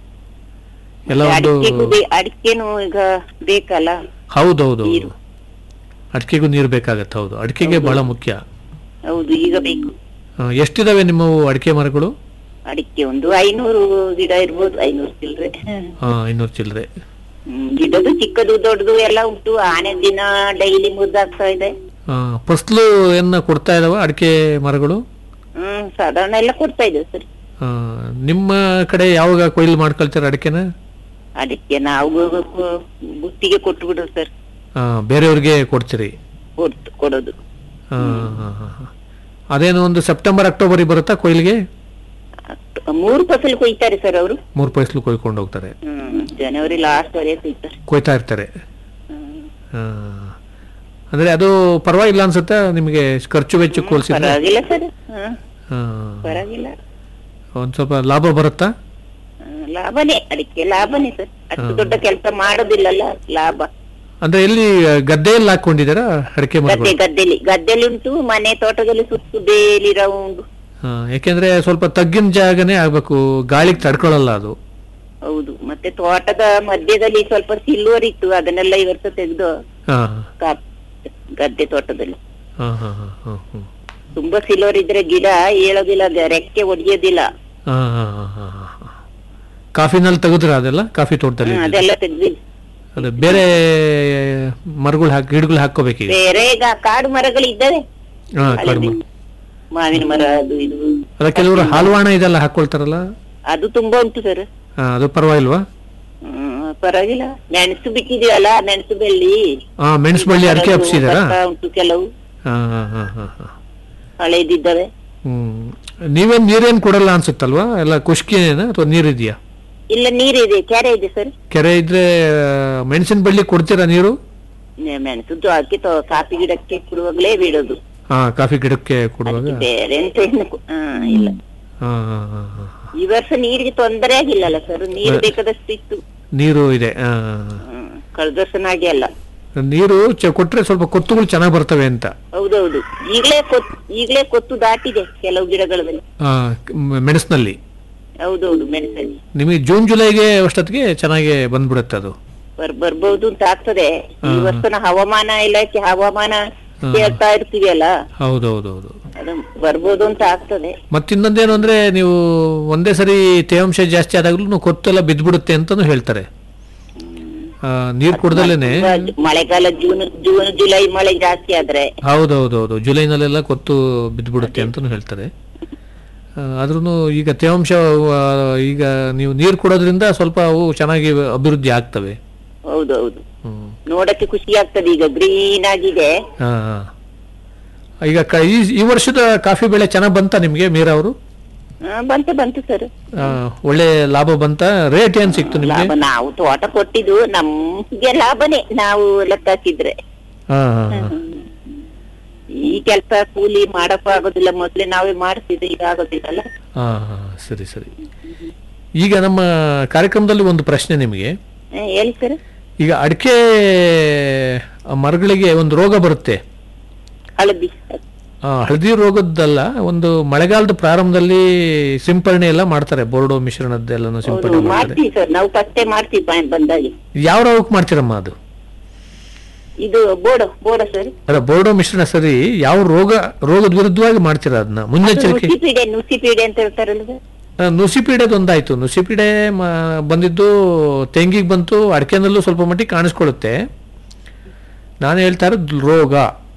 ಎಲ್ಲ ಒಂದು ಅಡಿಕೆಗೂ ಬೇ- ಅಡಿಕೆನು ಈಗ ಬೇಕಲ್ಲ ಹೌದೌದು ನೀರು. ಅಡಿಕೆಗೂ ನೀರು ಬೇಕಾಗತ್ತೆ ಹೌದು ಅಡಿಕೆಗೆ ಬಹಳ ಮುಖ್ಯ ಹೌದು ಈಗ ಬೇಕು ಆ, ಎಷ್ಟಿದಾವೆ ನಿಮ್ಮವು ಅಡಿಕೆ ಮರಗಳು ಅಡಿಕೆ ಒಂದು ಐನೂರು ಗಿಡ ಇರ್ಬೋದು ಐನೂರು ಚಿಲ್ರೆ ಹಾ ಐನೂರು ಚಿಲ್ಲರೆ ಹ್ಮ್, ಗಿಡದು ಚಿಕ್ಕದು ದೊಡ್ಡದು ಎಲ್ಲ ಉಂಟು ಆನೆ ದಿನ ಡೈಲಿ ಮುದ್ದಾಗ್ತಾ ಇದೆ ಫಸ್ಲು ಏನ ಕೊಡ್ತಾ ಇದಾವ ಅಡಿಕೆ ಮರಗಳು ಹ್ಮ್ ಸಾಧಾರಣ ಎಲ್ಲ ಕೊಡ್ತಾ ಇದೆ ಸರ್ ಆ, ನಿಮ್ಮ ಕಡೆ ಯಾವಾಗ ಕೊಯ್ಲು ಮಾಡ್ಕೊಳ್ತೀರ ಅಡಿಕೆನ ಅದಕ್ಕೆ ನಾವು ಕೊ- ಗುತ್ತಿಗೆ ಕೊಟ್ಟು ಬಿಡು ಸರ್ ಆ, ಬೇರೆಯವ್ರಿಗೆ ಕೊಡ್ತೀರಿ ಕೊಡ್ತು ಕೊಡೋದು ಆ, ಹಾ, ಹಾ, ಹಾ. ಅದೇನು ಒಂದು ಸೆಪ್ಟೆಂಬರ್ ಅಕ್ಟೋಬರ್ ಬರುತ್ತಾ ಕೊಯ್ಲಿಗೆ ಅಕ್ಟ- ಮೂರು ಫಸಲು ಕೊಯ್ತಾರೆ ಸರ್ ಅವರು ಮೂರು ಪೈಸ್ಲು ಕೊಯ್ಕೊಂಡು ಹೋಗ್ತಾರೆ ಹ್ಮ್ ಜನವರಿ ಲಾಸ್ಟ್ ವರೆಗೆ ಕೊಯ್ತಾರೆ ಕೊಯ್ತಾ ಇರ್ತಾರೆ ಹ್ಮ್. ಆ, ಅಂದ್ರೆ ಅದು ಪರವಾಗಿಲ್ಲ ಅನ್ಸುತ್ತೆ ನಿಮಗೆ ಖರ್ಚು ವೆಚ್ಚ ಹೋಲಿಸಿದ್ರೆ ಪರವಾಗಿಲ್ಲ ಸರ್ ಹ್ಮ್ ಆ, ಪರವಾಗಿಲ್ಲ ಒಂದ್ ಸ್ವಲ್ಪ ಲಾಭ ಬರುತ್ತಾ ಹ್ಮ್, ಲಾಭನೇ ಅಡಿಕೆ ಲಾಭನೇ ಸರ್ ಅಷ್ಟು ದೊಡ್ಡ ಕೆಲಸ ಮಾಡೋದಿಲ್ಲಲ್ಲ ಲಾಭ ಅಂದ್ರೆ ಎಲ್ಲಿ ಗದ್ದೆಯಲ್ಲಿ ಹಾಕೊಂಡಿದ್ದೀರಾ ಅಡಿಕೆ ಗದ್ದೆ ಮರಗಳು ಗದ್ದೆಲಿ ಗದ್ದೆಲಿ ಉಂಟು ಮನೆ ತೋಟದಲ್ಲಿ ಸುತ್ತು ಬೇಲಿ ರೌಂಡ್ ಆ, ಯಾಕೆಂದ್ರೆ ಸ್ವಲ್ಪ ತಗ್ಗಿನ ಜಾಗನೇ ಆಗ್ಬೇಕು ಗಾಳಿಗೆ ತಡ್ಕೊಳ್ಳಲ್ಲ ಅದು ಹೌದು ಮತ್ತೆ ತೋಟದ ಮಧ್ಯದಲ್ಲಿ ಸ್ವಲ್ಪ ಸಿಲ್ವರ್ ಇತ್ತು ಅದನ್ನೆಲ್ಲ ಈ ವರ್ಷ ತೆಗೆದು ಹಾ ಕಾಪ್ ಗದ್ದೆ ತೋಟದಲ್ಲಿ ಹಾ ಹಾ ಹಾ ಹಾ ಹ್ಮ್. ತುಂಬಾ ಸಿಲ್ವರ್ ಇದ್ರೆ ಗಿಡ ಏಳೋದಿಲ್ಲ ಗ- ರೆಕ್ಕೆ ಒಡೆಯೋದಿಲ್ಲ ಹಾ ಹಾ ಹಾ ಹಾ ಹಾ. ಕಾಫಿನಲ್ಲಿ ತೆಗೆದ್ರ ಅದೆಲ್ಲ ಕಾಫಿ ತೋಟದಲ್ಲಿ ಹ್ಮ್, ಅದೆಲ್ಲ ತೆಗ್ದಿ ಅದೇ ಬೇರೆ ಮರಗಳು ಹಾಕಿ ಗಿಡಗಳು ಹಾಕೋಬೇಕೀಗ ಬೇರೆ ಈಗ ಕಾಡು ಮರಗಳು ಇದ್ದಾವೆ ಹಾ ಹಳದಿ. ಕಡಿಮೆ ಮಾವಿನ ಮರ ಅದು ಇದು ಅದ ಕೆಲವರು ಹಾಲ್ವಾಣ ಇದೆಲ್ಲ ಹಾಕೊಳ್ತಾರಲ್ಲ ಅದು ತುಂಬಾ ಉಂಟು ಸರ್ ಆ, ಅದು ಪರವಾಗಿಲ್ವಾ ಹ್ಮ್ ಪರವಾಗಿಲ್ಲ ಮೆಣಸು ಬಿಟ್ಟಿದೀವಲ್ಲ ಮೆಣಸು ಬೆಳ್ಳಿ ಹಾ ಮೆಣಸು ಬಳ್ಳಿ ಅಡಿಕೆ ಹಬ್ಸಿದಾರಾ ಭತ್ತ ಉಂಟು ಕೆಲವು ಹಾ ಹಾ ಹಾ ಹಾ ಹಾ ಹಳೇದಿದ್ದಾವೆ ಹ್ಮ್ ನೀವೇನ್ ನೀರೇನ್ ಕೊಡಲ್ಲ ಅನ್ಸುತ್ತಲ್ವಾ ಎಲ್ಲ ಖುಷ್ಕಿನೇನ ಅಥವಾ ನೀರಿದೆಯಾ ಇಲ್ಲ ನೀರಿದೆ ಕೆರೆ ಇದೆ ಸರ್ ಕೆರೆ ಇದ್ರೆ ಮೆಣಸಿನ ಬಳ್ಳಿ ಕೊಡ್ತೀರಾ ನೀರು ಮೆಣಸು ಹಾಕಿ ತೊ- ಕಾಫಿ ಗಿಡಕ್ಕೆ ಕೊಡುವಾಗಲೇ ಬಿಡೋದು ಹಾ ಕಾಫಿ ಗಿಡಕ್ಕೆ ಕೊಡುವಾಗ ಅದಕ್ಕೆ ಬೇರೆ ಎಂತ ಏನು ಕೊ- ಹಾ, ಇಲ್ಲ ಹಾ ಹಾ ಹಾ ಹಾ ಈ ವರ್ಷ ನೀರಿಗೆ ತೊಂದರೆ ಆಗಿಲ್ಲಲ್ಲ ಸರ್ ನೀರು ಬೇಕಾದಷ್ಟು ಇತ್ತು ನೀರು ಇದೆ ಹಾ, ಹಾ, ಹ್ಮ್ ಕಳೆದ ವರ್ಷನಾಗಿ ಅಲ್ಲ ಹಾ. ನೀರು ಚ- ಕೊಟ್ರೆ ಸ್ವಲ್ಪ ಕೊತ್ತುಗಳು ಚೆನ್ನಾಗಿ ಬರ್ತವೆ ಅಂತ ಹೌದೌದು ಈಗಲೇ ಕೊತ್ ಈಗಲೇ ಕೊತ್ತು ದಾಟಿದೆ ಕೆಲವು ಗಿಡಗಳಲ್ಲಿ ಆ, ಮ್- ಮೆಣಸಿನಲ್ಲಿ ಹೌದೌದು ಮೆಣಸಲ್ಲಿ ನಿಮಗೆ ಜೂನ್ ಜುಲೈಗೆ ಅಷ್ಟೊತ್ತಿಗೆ ಚೆನ್ನಾಗಿ ಬಂದ್ಬಿಡುತ್ತೆ ಅದು ಬರ್ ಬರ್ಬೋದು ಅಂತ ಆಗ್ತದೆ ಈ ವರ್ಷನ ಹವಾಮಾನ ಇಲಾಖೆ ಹವಾಮಾನ ಕೇಳ್ತಾ ಇರ್ತೀವಿ ಅಲ್ಲ ಹೌದೌದೌದು ಅದು ಬರ್ಬೋದು ಅಂತ ಆಗ್ತದೆ ಮತ್ತಿನ್ನೊಂದೇನು ಅಂದ್ರೆ ನೀವು ಒಂದೇ ಸರಿ ತೇವಾಂಶ ಜಾಸ್ತಿ ಆದಾಗ್ಲೂ ಕೊತ್ತೆಲ್ಲ ಬಿದ್ದ್ಬಿಡುತ್ತೆ ಅಂತಾನು ಹೇಳ್ತಾರೆ ಆ, ನೀರ್ ಕುಡ್ದಲೇನೆ ತುಂಬಾ ಜು- ಮಳೆಗಾಲ ಜೂನ್ ಜೂನ್ ಜುಲೈ ಮಳೆ ಜಾಸ್ತಿ ಆದ್ರೆ ಹೌದೌದೌದು ಜುಲೈನಲ್ಲೆಲ್ಲ ಕೊತ್ತು ಬಿದ್ದ್ಬಿಡುತ್ತೆ ಅಂತಾನು ಹೇಳ್ತಾರೆ ಆದ್ರೂ ಈಗ ತೇವಾಂಶ ಆ, ಈಗ ನೀವು ನೀರು ಕೊಡೋದ್ರಿಂದ ಸ್ವಲ್ಪ ಅವು ಚೆನ್ನಾಗಿ ಅಭಿವೃದ್ಧಿ ಆಗ್ತವೆ ಹೌದೌದು ಹ್ಮ್. ನೋಡಕ್ಕೆ ಖುಷಿ ಆಗ್ತದೆ ಈಗ ಗ್ರೀನ್ ಆಗಿದೆ ಹಾ, ಹಾ. ಈಗ ಕ- ಈ ಈ ವರ್ಷದ ಕಾಫಿ ಬೆಳೆ ಚೆನ್ನಾಗ್ ಬಂತ ನಿಮ್ಗೆ ಮೀರಾ ಅವರು ಆ, ಬಂತು ಬಂತು ಸರ್ ಒಳ್ಳೆ ಲಾಭ ಬಂತ ರೇಟ್ ಏನ್ ಸಿಕ್ತು ನಿಮ್ಗೆ ಲಾಭ ನಾವು ತೋಟ ಕೊಟ್ಟಿದ್ದು ನಮ್ಗೆ ಲಾಭನೇ ನಾವು ಲೆಕ್ಕ ಹಾಕಿದ್ರೆ ಹಾ ಹಾ ಹಾ. ಈ ಕೆಲಸ ಕೂಲಿ ಮಾಡಕ್ಕೂ ಆಗೋದಿಲ್ಲ ಮೊದ್ಲೇ ನಾವೇ ಮಾಡ್ತಿದ್ದೆ ಈಗ ಆಗೋದಿಲ್ಲಲ್ಲ ಹಾ ಹಾ ಸರಿ ಸರಿ ಈಗ ನಮ್ಮ ಕಾರ್ಯಕ್ರಮದಲ್ಲಿ ಒಂದು ಪ್ರಶ್ನೆ ನಿಮಗೆ ಆ, ಹೇಳಿ ಸರ್ ಈಗ ಅಡಿಕೆ ಮರಗಳಿಗೆ ಒಂದು ರೋಗ ಬರುತ್ತೆ ಹಳದಿ ಆ, ಹಳದಿ ರೋಗದ್ದಲ್ಲ ಒಂದು ಮಳೆಗಾಲದ ಪ್ರಾರಂಭದಲ್ಲಿ ಸಿಂಪರಣೆ ಎಲ್ಲ ಮಾಡ್ತಾರೆ ಬೋರ್ಡೋ ಮಿಶ್ರಣದ್ದೆಲ್ಲನೂ ಹೌದು ಸಿಂಪರಣೆ ಮಾಡ್ತಾರೆ ಮಾಡ್ತೀವಿ ಸರ್ ನಾವು ಫಸ್ಟೇ ಮಾಡ್ತೀವಿ ಪಾಯಿಂಟ್ ಬಂದಾಗೆ ಯಾವ ರೋಗಕ್ಕೆ ಮಾಡ್ತೀರಮ್ಮ ಅದು ಇದು ಬೋಡ ಬೋಡ ಸರ್ ಅಲ್ಲ ಬೋರ್ಡೋ ಮಿಶ್ರಣ ಸರಿ ಯಾವ ರೋಗ ರೋಗದ ವಿರುದ್ಧವಾಗಿ ಮಾಡ್ತೀರಾ ಅದನ್ನ ಮುನ್ನೆಚ್ಚರಿಕೆ ನುಸಿಪೀಡೆ ನುಸಿಪೀಡೆ ಅಂತ ಹೇಳ್ತಾರಲ್ಲ ಸರ್ ಆ, ನುಸಿಪೀಡೆದು ಒಂದಾಯ್ತು ನುಸಿಪೀಡೆ ಮ- ಬಂದಿದ್ದು ತೆಂಗಿಗೆ ಬಂತು ಅಡಿಕೆನಲ್ಲೂ ಸ್ವಲ್ಪ ಮಟ್ಟಿಗೆ ಕಾಣಿಸ್ಕೊಳ್ಳುತ್ತೆ ನಾನು ಹೇಳ್ತಾ ಇರೋದು ರೋಗ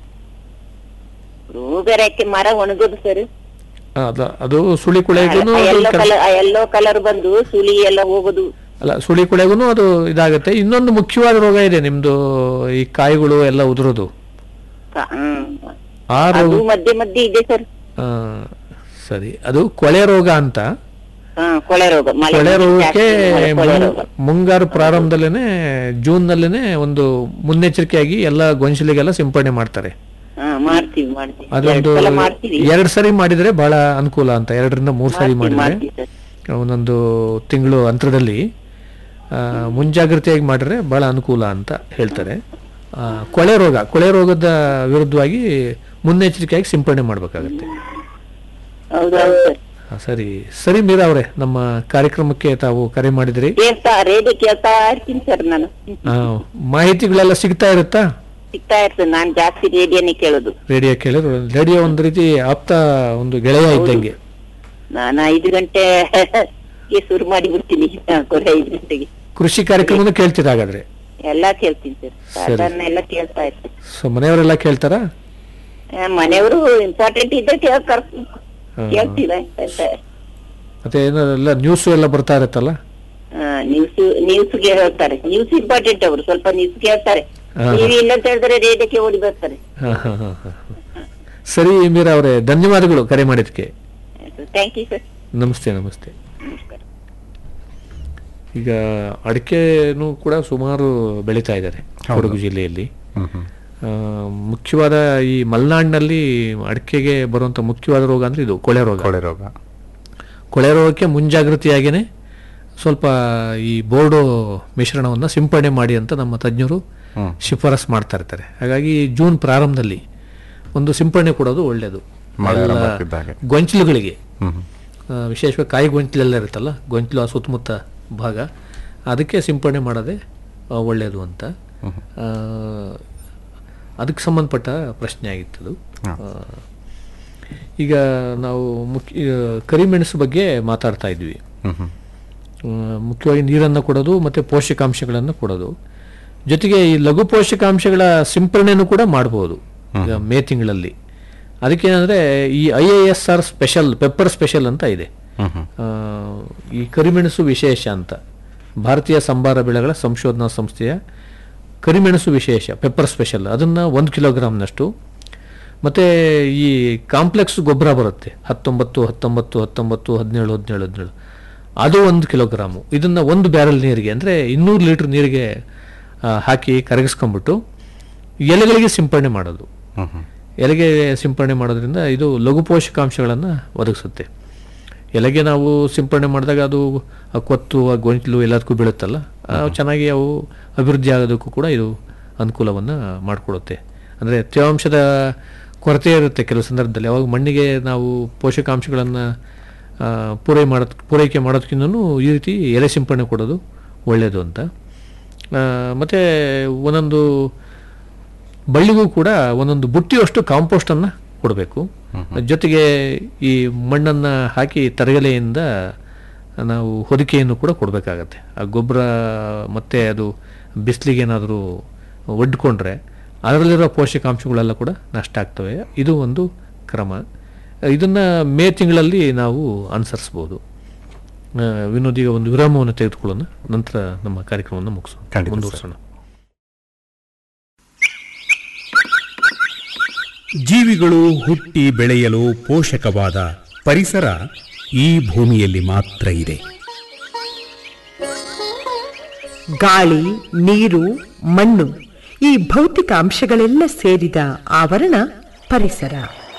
ರೋಗ ರೆಕ್ಕೆ ಮರ ಒಣಗೋದು ಸರ್ ಆ, ಅದ- ಅದು ಸುಳಿ ಕುಳೆಗೂ ಎಲ್ಲೋ ಕಲರ್ ಎಲ್ಲೋ ಕಲರ್ ಬಂದು ಸುಳಿ ಎಲ್ಲ ಹೋಗೋದು ಅಲ್ಲ ಸುಳಿ ಕೊಳೆಗೂ ಅದು ಇದಾಗುತ್ತೆ ಇನ್ನೊಂದು ಮುಖ್ಯವಾದ ರೋಗ ಇದೆ ನಿಮ್ದು ಈ ಕಾಯಿಗಳು ಎಲ್ಲ ಉದುರೋದು ಕ- ಹ್ಮ್. ಆ ಅದು ರೋಗ ಮಧ್ಯೆ ಮಧ್ಯೆ ಇದೆ ಸರ್ ಆ, ಸರಿ ಅದು ಕೊಳೆ ರೋಗ ಅಂತ ಹಾ ಕೊಳೆ ರೋಗ ಮಳೆ ಕೊಳೆ ಜಾಸ್ತಿ ರೋಗಕ್ಕೆ ಮಳೆ, ಕೊಳೆ ಮುಂಗ್- ರೋಗ ಮುಂಗಾರು ಪ್ರಾರಂಭದಲ್ಲೇನೆ ಜೂನ್ ನಲ್ಲೇನೆ ಒಂದು ಮುನ್ನೆಚ್ಚರಿಕೆಯಾಗಿ ಎಲ್ಲ ಗೊಂಚಲಿಗೆಲ್ಲ ಸಿಂಪಡಣೆ ಮಾಡ್ತಾರೆ ಹಾ ಮಾಡ್ತೀವಿ ಮಾಡ್ತೀವಿ ಅದೊಂದು ಎರಡ್ ಸಲ ಮಾಡ್ತೀವಿ ಎರಡ್ ಸರಿ ಮಾಡಿದ್ರೆ ಬಹಳ ಅನುಕೂಲ ಅಂತ ಎರಡರಿಂದ ಮೂರ್ ಸರಿ ಮಾಡ್ತೀವಿ ಮಾಡಿದ್ರೆ ಮಾಡ್ತೀವಿ ಸರ್ ಒಂದೊಂದು ತಿಂಗಳು ಅಂತರದಲ್ಲಿ ಆ, ಮುಂಜಾಗ್ರತೆಯಾಗಿ ಮಾಡಿದ್ರೆ ಬಹಳ ಅನುಕೂಲ ಅಂತ ಹೇಳ್ತಾರೆ ಆ, ಕೊಳೆ ರೋಗ ಕೊಳೆ ರೋಗದ ವಿರುದ್ಧವಾಗಿ ಮುನ್ನೆಚ್ಚರಿಕೆಯಾಗಿ ಸಿಂಪಡಣೆ ಮಾಡಬೇಕಾಗತ್ತೆ ಹೌದೌದು ಸರ್ ಆ, ಸರಿ ಸರಿ ಮೀರಾ ಅವರೇ ನಮ್ಮ ಕಾರ್ಯಕ್ರಮಕ್ಕೆ ತಾವು ಕರೆ ಮಾಡಿದ್ರಿ ಕೇಳ್ತಾ ರೇಡಿಯೋ ಕೇಳ್ತಾ ಇರ್ತೀನಿ ಸರ್ ನಾನು ಆ, ಮಾಹಿತಿಗಳೆಲ್ಲ ಸಿಗ್ತಾ ಇರುತ್ತಾ ಸಿಗ್ತಾ ಇರ್ತದೆ ನಾನ್ ಜಾಸ್ತಿ ರೇಡಿಯೋನೇ ಕೇಳೋದು ರೇಡಿಯೋ ಕೇಳಿದ್ರು ರೇಡಿಯೋ ಒಂದು ರೀತಿ ಆಪ್ತ ಒಂದು ಗೆಳೆಯ ಇದ್ದಂಗೆ ನಾನು ಐದು ಗಂಟೆ ಗೆ ಶುರು ಮಾಡಿ ಬಿಡ್ತೀನಿ ಕೊನೆ ಐದು ಗಂಟೆಗೆ ಕೃಷಿ ಕಾರ್ಯಕ್ರಮನ ಕೇಳ್ತೀರಾ ಹಾಗಾದ್ರೆ ಎಲ್ಲಾ ಕೇಳ್ತೀನಿ ಸರ್ ಸರಿ. ಅದನ್ನೆಲ್ಲ ಕೇಳ್ತಾ ಇರ್ತೀನಿ ಸೊ ಮನೆಯವರೆಲ್ಲ ಕೇಳ್ತಾರಾ ಆ, ಮನೆಯವರು ಇಂಪಾರ್ಟೆಂಟ್ ಇದ್ರೆ ಕೇಳ್ತಾರ ಹಾ. ಕೇಳ್ತೀರ ಮತ್ತೆ ಏನಾರೆಲ್ಲ ನ್ಯೂಸ್ ಎಲ್ಲ ಬರ್ತಾ ಇರುತ್ತಲ್ಲ ನ್ಯೂಸ್ ನ್ಯೂಸ್ಗೆ ಹೇಳ್ತಾರೆ ನ್ಯೂಸ್ ಇಂಪಾರ್ಟೆಂಟ್ ಅವರು ಸ್ವಲ್ಪ ನ್ಯೂಸ್ ಕೇಳ್ತಾರೆ ಹಾ. ಟಿವಿ ಇಲ್ಲ ಅಂತ ಹೇಳಿದ್ರೆ ರೇಡಿಯೋಕ್ಕೆ ಓಡಿ ಬರ್ತಾರೆ ಹಾ, ಹಾ, ಹಾ, ಹಾ. ಸರಿ ಮೀರಾ ಅವರೇ ಧನ್ಯವಾದಗಳು ಕರೆ ಮಾಡಿದ್ದಕ್ಕೆ ಥ್ಯಾಂಕ್ ಯು ಸರ್ ನಮಸ್ತೆ ನಮಸ್ತೆ ಈಗ ಅಡಿಕೆನೂ ಕೂಡ ಸುಮಾರು ಬೆಳೀತಾ ಇದ್ದಾರೆ ಕೊಡಗು ಜಿಲ್ಲೆಯಲ್ಲಿ ಹ್ಮ್ ಹ್ಮ್ ಆ, ಮುಖ್ಯವಾದ ಈ ಮಲೆನಾಡಿನಲ್ಲಿ ಅಡಿಕೆಗೆ ಬರುವಂತ ಮುಖ್ಯವಾದ ರೋಗ ಅಂದ್ರೆ ಇದು ಕೊಳೆ ರೋಗ ಕೊಳೆ ರೋಗ ಕೊಳೆ ರೋಗಕ್ಕೆ ಮುಂಜಾಗ್ರತೆಯಾಗಿಯೇ ಸ್ವಲ್ಪ ಈ ಬೋರ್ಡೋ ಮಿಶ್ರಣವನ್ನು ಸಿಂಪಡಣೆ ಮಾಡಿ ಅಂತ ನಮ್ಮ ತಜ್ಞರು ಹ್ಮ್. ಶಿಫಾರಸ್ ಮಾಡ್ತಾ ಇರ್ತಾರೆ ಹಾಗಾಗಿ ಜೂನ್ ಪ್ರಾರಂಭದಲ್ಲಿ ಒಂದು ಸಿಂಪಡಣೆ ಕೊಡೋದು ಒಳ್ಳೆಯದು ಮಳೆ ಎಲ್ಲ ಆರಂಭ ಆಗ್ತಿದ್ದಾಗೆ. ಗೊಂಚಲುಗಳಿಗೆ ಹ್ಮ್ ಹ್ಮ್. ಆ, ವಿಶೇಷವಾಗಿ ಕಾಯಿ ಗೊಂಚಲೆಲ್ಲ ಇರುತ್ತಲ್ಲ ಗೊಂಚಲು ಆ ಸುತ್ತಮುತ್ತ ಭಾಗ ಅದಕ್ಕೆ ಸಿಂಪಡಣೆ ಮಾಡೋದೇ ಆ, ಒಳ್ಳೆಯದು ಅಂತ ಆ, ಅದಕ್ಕೆ ಸಂಬಂಧಪಟ್ಟ ಪ್ರಶ್ನೆ ಆಗಿತ್ತದು ಹಾ. ಆ, ಈಗ ನಾವು ಮುಖ್ಯ ಕರಿಮೆಣಸು ಬಗ್ಗೆ ಮಾತಾಡ್ತಾ ಇದ್ವಿ ಹ್ಮ್ ಹ್ಮ್. ಆ, ಮುಖ್ಯವಾಗಿ ನೀರನ್ನು ಕೊಡೋದು ಮತ್ತು ಪೋಷಕಾಂಶಗಳನ್ನು ಕೊಡೋದು ಜೊತೆಗೆ ಈ ಲಘು ಪೋಷಕಾಂಶಗಳ ಸಿಂಪರಣೆನೂ ಕೂಡ ಮಾಡ್ಬೋದು ಈಗ ಮೇ ತಿಂಗಳಲ್ಲಿ ಅದಕ್ಕೇನಂದರೆ ಈ I A S R special pepper special ಅಂತ ಇದೆ ಹ್ಮ್ ಹ್ಮ್. ಆ, ಈ ಕರಿಮೆಣಸು ವಿಶೇಷ ಅಂತ ಭಾರತೀಯ ಸಂಬಾರ ಬೆಳೆಗಳ ಸಂಶೋಧನಾ ಸಂಸ್ಥೆಯ ಕರಿಮೆಣಸು ವಿಶೇಷ ಪೆಪ್ಪರ್ ಸ್ಪೆಷಲ್ ಅದನ್ನು ಒಂದು ಕಿಲೋಗ್ರಾಮ್ನಷ್ಟು ಮತ್ತು ಈ ಕಾಂಪ್ಲೆಕ್ಸ್ ಗೊಬ್ಬರ ಬರುತ್ತೆ ಹತ್ತೊಂಬತ್ತು ಹತ್ತೊಂಬತ್ತು ಹತ್ತೊಂಬತ್ತು ಹದಿನೇಳು ಹದಿನೇಳು ಹದಿನೇಳು ಅದು ಒಂದು ಕಿಲೋಗ್ರಾಮು ಇದನ್ನು ಒಂದು ಬ್ಯಾರಲ್ ನೀರಿಗೆ ಅಂದರೆ ಇನ್ನೂರು ಲೀಟ್ರ್ ನೀರಿಗೆ ಆ, ಹಾಕಿ ಕರಗಿಸ್ಕೊಂಬಿಟ್ಟು ಎಲೆಗಳಿಗೆ ಸಿಂಪಡಣೆ ಮಾಡೋದು ಹ್ಮ್ ಹ್ಮ್. ಎಲೆಗೆ ಸಿಂಪಡಣೆ ಮಾಡೋದ್ರಿಂದ ಇದು ಲಘು ಪೋಷಕಾಂಶಗಳನ್ನು ಒದಗಿಸುತ್ತೆ ಎಲೆಗೆ ನಾವು ಸಿಂಪಡಣೆ ಮಾಡಿದಾಗ ಅದು ಆ ಕೊತ್ತು ಆ ಗೊಂಚಲು ಎಲ್ಲದಕ್ಕೂ ಬೀಳುತ್ತಲ್ಲ ಆ, ಚೆನ್ನಾಗಿ ಅವು ಅಭಿವೃದ್ಧಿ ಆಗೋದಕ್ಕೂ ಕೂಡ ಇದು ಅನುಕೂಲವನ್ನು ಮಾಡಿಕೊಡುತ್ತೆ ಅಂದರೆ ತೇವಾಂಶದ ಕೊರತೆ ಇರುತ್ತೆ ಕೆಲವು ಸಂದರ್ಭದಲ್ಲಿ ಅವಾಗ ಮಣ್ಣಿಗೆ ನಾವು ಪೋಷಕಾಂಶಗಳನ್ನು ಪೂರೈ ಮಾಡೋದ್ ಪೂರೈಕೆ ಮಾಡೋದಕ್ಕಿಂತನೂ ಈ ರೀತಿ ಎಲೆ ಸಿಂಪಡಣೆ ಕೊಡೋದು ಒಳ್ಳೆಯದು ಅಂತ ಆ, ಮತ್ತೆ ಒಂದೊಂದು ಬಳ್ಳಿಗೂ ಕೂಡ ಒಂದೊಂದು ಬುಟ್ಟಿಯಷ್ಟು ಕಾಂಪೋಸ್ಟನ್ನು ಕೊಡಬೇಕು ಜೊತೆಗೆ ಈ ಮಣ್ಣನ್ನು ಹಾಕಿ ತರಗಲೆಯಿಂದ ನಾವು ಹೊದಿಕೆಯನ್ನು ಕೂಡ ಕೊಡಬೇಕಾಗತ್ತೆ ಆ ಗೊಬ್ಬರ ಮತ್ತೆ ಅದು ಬಿಸಿಲಿಗೆ ಏನಾದರೂ ಒಡ್ಕೊಂಡ್ರೆ ಅದರಲ್ಲಿರೋ ಪೋಷಕಾಂಶಗಳೆಲ್ಲ ಕೂಡ ನಷ್ಟ ಆಗ್ತವೆ ಇದು ಒಂದು ಕ್ರಮ ಇದನ್ನು ಮೇ ತಿಂಗಳಲ್ಲಿ ನಾವು ಅನುಸರಿಸ್ಬೋದು ಆ, ವಿನೋದ್ ಈಗ ಒಂದು ವಿರಾಮವನ್ನು ತೆಗೆದುಕೊಳ್ಳೋಣ ನಂತರ ನಮ್ಮ ಕಾರ್ಯಕ್ರಮವನ್ನು ಮುಗಿಸೋಣ ಖಂಡಿತ ಸರ್. ಮುಂದುವರಿಸೋಣ ಜೀವಿಗಳು ಹುಟ್ಟಿ ಬೆಳೆಯಲು ಪೋಷಕವಾದ ಪರಿಸರ ಈ ಭೂಮಿಯಲ್ಲಿ ಮಾತ್ರ ಇದೆ ಗಾಳಿ ನೀರು ಮಣ್ಣು ಈ ಭೌತಿಕ ಅಂಶಗಳೆಲ್ಲ ಸೇರಿದ ಆವರಣ ಪರಿಸರ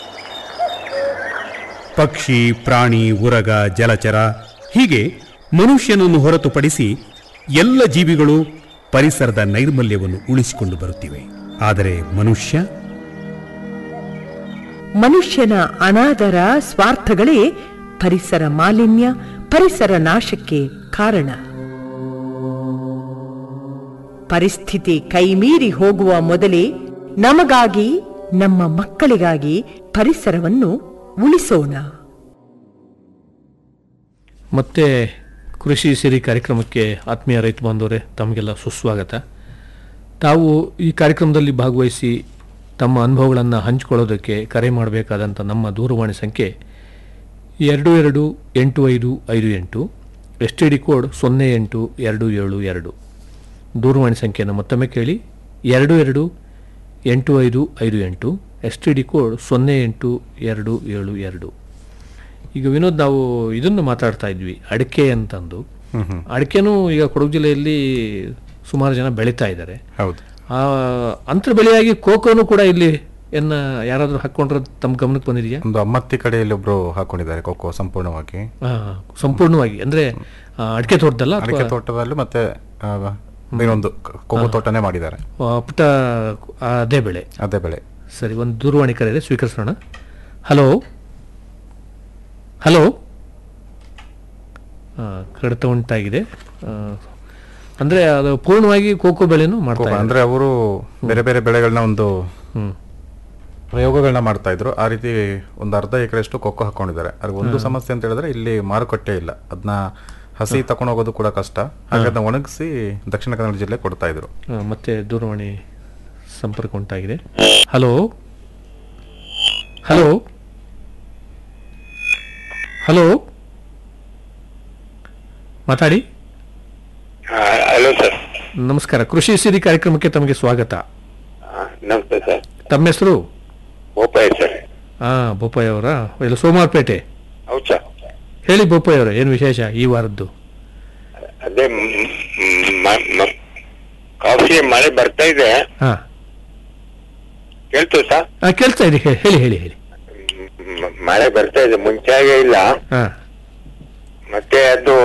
ಪಕ್ಷಿ ಪ್ರಾಣಿ ಉರಗ ಜಲಚರ ಹೀಗೆ ಮನುಷ್ಯನನ್ನು ಹೊರತುಪಡಿಸಿ ಎಲ್ಲ ಜೀವಿಗಳು ಪರಿಸರದ ನೈರ್ಮಲ್ಯವನ್ನು ಉಳಿಸಿಕೊಂಡು ಬರುತ್ತಿವೆ ಆದರೆ ಮನುಷ್ಯ ಮನುಷ್ಯನ ಅನಾದರ ಸ್ವಾರ್ಥಗಳೇ ಪರಿಸರ ಮಾಲಿನ್ಯ ಪರಿಸರ ನಾಶಕ್ಕೆ ಕಾರಣ ಪರಿಸ್ಥಿತಿ ಕೈಮೀರಿ ಹೋಗುವ ಮೊದಲೇ ನಮಗಾಗಿ ನಮ್ಮ ಮಕ್ಕಳಿಗಾಗಿ ಪರಿಸರವನ್ನು ಉಳಿಸೋಣ ಮತ್ತೆ ಕೃಷಿ ಸಿರಿ ಕಾರ್ಯಕ್ರಮಕ್ಕೆ ಆತ್ಮೀಯ ರೈತ ಬಾಂಧವರೇ ತಮಗೆಲ್ಲ ಸುಸ್ವಾಗತ ತಾವು ಈ ಕಾರ್ಯಕ್ರಮದಲ್ಲಿ ಭಾಗವಹಿಸಿ ತಮ್ಮ ಅನುಭವಗಳನ್ನು ಹಂಚಿಕೊಳ್ಳೋದಕ್ಕೆ ಕರೆ ಮಾಡಬೇಕಾದಂಥ ನಮ್ಮ ದೂರವಾಣಿ ಸಂಖ್ಯೆ ಎರಡು ಎರಡು ಎಂಟು ಐದು ಐದು ಎಂಟು ಎಸ್ ಟಿ ಡಿ ಕೋಡ್ ಸೊನ್ನೆ ಎಂಟು ಎರಡು ಏಳು ಎರಡು ದೂರವಾಣಿ ಸಂಖ್ಯೆಯನ್ನು ಮತ್ತೊಮ್ಮೆ ಕೇಳಿ ಎರಡು ಎರಡು ಎಂಟು ಐದು ಐದು ಎಂಟು ಎಸ್ ಟಿ ಡಿ ಕೋಡ್ ಸೊನ್ನೆ ಎಂಟು ಎರಡು ಏಳು ಎರಡು ಈಗ ವಿನೋದ್ ನಾವು ಇದನ್ನು ಮಾತಾಡ್ತಾ ಇದ್ವಿ ಅಡಿಕೆ ಅಂತಂದು ಅಡಿಕೆನೂ ಈಗ ಕೊಡಗು ಜಿಲ್ಲೆಯಲ್ಲಿ ಸುಮಾರು ಜನ ಬೆಳೀತಾ ಇದ್ದಾರೆ ಹೌದು ಆ ಅಂತರ ಬೆಳೆಯಾಗಿ ಕೋಕೋನು ಕೂಡ ಇಲ್ಲಿ ಎನ್ನ ಯಾರಾದರೂ ಹಾಕೊಂಡ್ರೆ ತಮ್ಮ ಗಮನಕ್ಕೆ ಬಂದಿದೆಯಾ ಒಂದು ಅಮ್ಮತ್ತಿ ಕಡೆಯಲ್ಲಿ ಒಬ್ರು ಹಾಕೊಂಡಿದ್ದಾರೆ ಕೊಕ್ಕೋ ಸಂಪೂರ್ಣವಾಗಿ ಆ, ಸಂಪೂರ್ಣವಾಗಿ ಅಂದ್ರೆ ಆ, ಅಡಿಕೆ ತೋಟದಲ್ಲ ಅಡಿಕೆ ತೋಟದಲ್ಲೂ ಮತ್ತೆ ಆ, ಬೇರೊಂದು ಕ- ಕೊಕ್ಕೋ ತೋಟನೇ ಮಾಡಿದ್ದಾರೆ ಆ, ಪುಟ್ಟ ಆ, ಅದೇ ಬೆಳೆ ಅದೇ ಬೆಳೆ ಸರಿ ಒಂದು ದೂರವಾಣಿ ಕರೆ ಇದೆ ಸ್ವೀಕರಿಸೋಣ ಹಲೋ ಹಲೋ ಕಡಿತ ಉಂಟಾಗಿದೆ ಆ, ಅಂದ್ರೆ ಅದು ಪೂರ್ಣವಾಗಿ ಕೋಕೋ ಬೆಳೆನೂ ಮಾಡ್ತಾ ಕೋಕೋ ಇದ್ದಾರೆ. ಅಂದ್ರೆ ಅವರು ಬೇರೆ ಬೇರೆ ಬೆಳೆಗಳನ್ನ ಒಂದು ಹ್ಮ್ ಪ್ರಯೋಗಗಳನ್ನ ಮಾಡ್ತಾ ಇದ್ರು ಆ ರೀತಿ ಒಂದು ಅರ್ಧ ಎಕರೆಷ್ಟು ಕೊಕ್ಕೋ ಹಾಕೊಂಡಿದ್ದಾರೆ ಅದ್ರ ಒಂದು ಸಮಸ್ಯೆ ಅಂತ ಹೇಳಿದ್ರೆ ಇಲ್ಲಿ ಮಾರುಕಟ್ಟೆ ಇಲ್ಲ ಅದನ್ನ ಹಸಿ ತಕೊಂಡು ಹೋಗೋದು ಕೂಡ ಕಷ್ಟ ಹಾಗೆ ಅದನ್ನ ಒಣಗಿಸಿ ದಕ್ಷಿಣ ಕನ್ನಡ ಜಿಲ್ಲೆ ಕೊಡ್ತಾ ಇದ್ರು ಆ, ಮತ್ತೆ ದೂರವಾಣಿ ಸಂಪರ್ಕ ಉಂಟಾಗಿದೆ ಹಲೋ ಹಲೋ ಹಲೋ ಮಾತಾಡಿ ಹಲೋ ಸರ್ ನಮಸ್ಕಾರ ಕೃಷಿ ಸಿರಿ ಕಾರ್ಯಕ್ರಮಕ್ಕೆ ತಮಗೆ ಸ್ವಾಗತ ನಮಸ್ತೆ ಸರ್ ತಮ್ಮ ಹೆಸರು ಬೋಪಾಯ್ ಸರ್ ಹಾ ಬೋಪಯ್ಯ ಅವರ ಇಲ್ಲ ಸೋಮವಾರಪೇಟೆ ಹೌದು ಸರ್ ಹೇಳಿ ಬೋಪಯ್ಯ ಅವರ ಏನು ವಿಶೇಷ ಈ ವಾರದ್ದು ಅದೇ ಮ್- ಮ್- ಮ- ಕಾಫಿ ಮಳೆ ಬರ್ತಾ ಇದೆ ಹಾ ಕೇಳ್ತು ಸರ್ ಆ, ಕೇಳ್ತಾ ಇದೆ ಹೇ- ಹೇಳಿ ಹೇಳಿ ಹೇಳಿ ಮ್- ಮಳೆ ಬರ್ತಾ ಇದೆ ಮುಂಚೆ ಹಾಗೆ ಇಲ್ಲ ಹಾ ಮತ್ತೆ ಅದು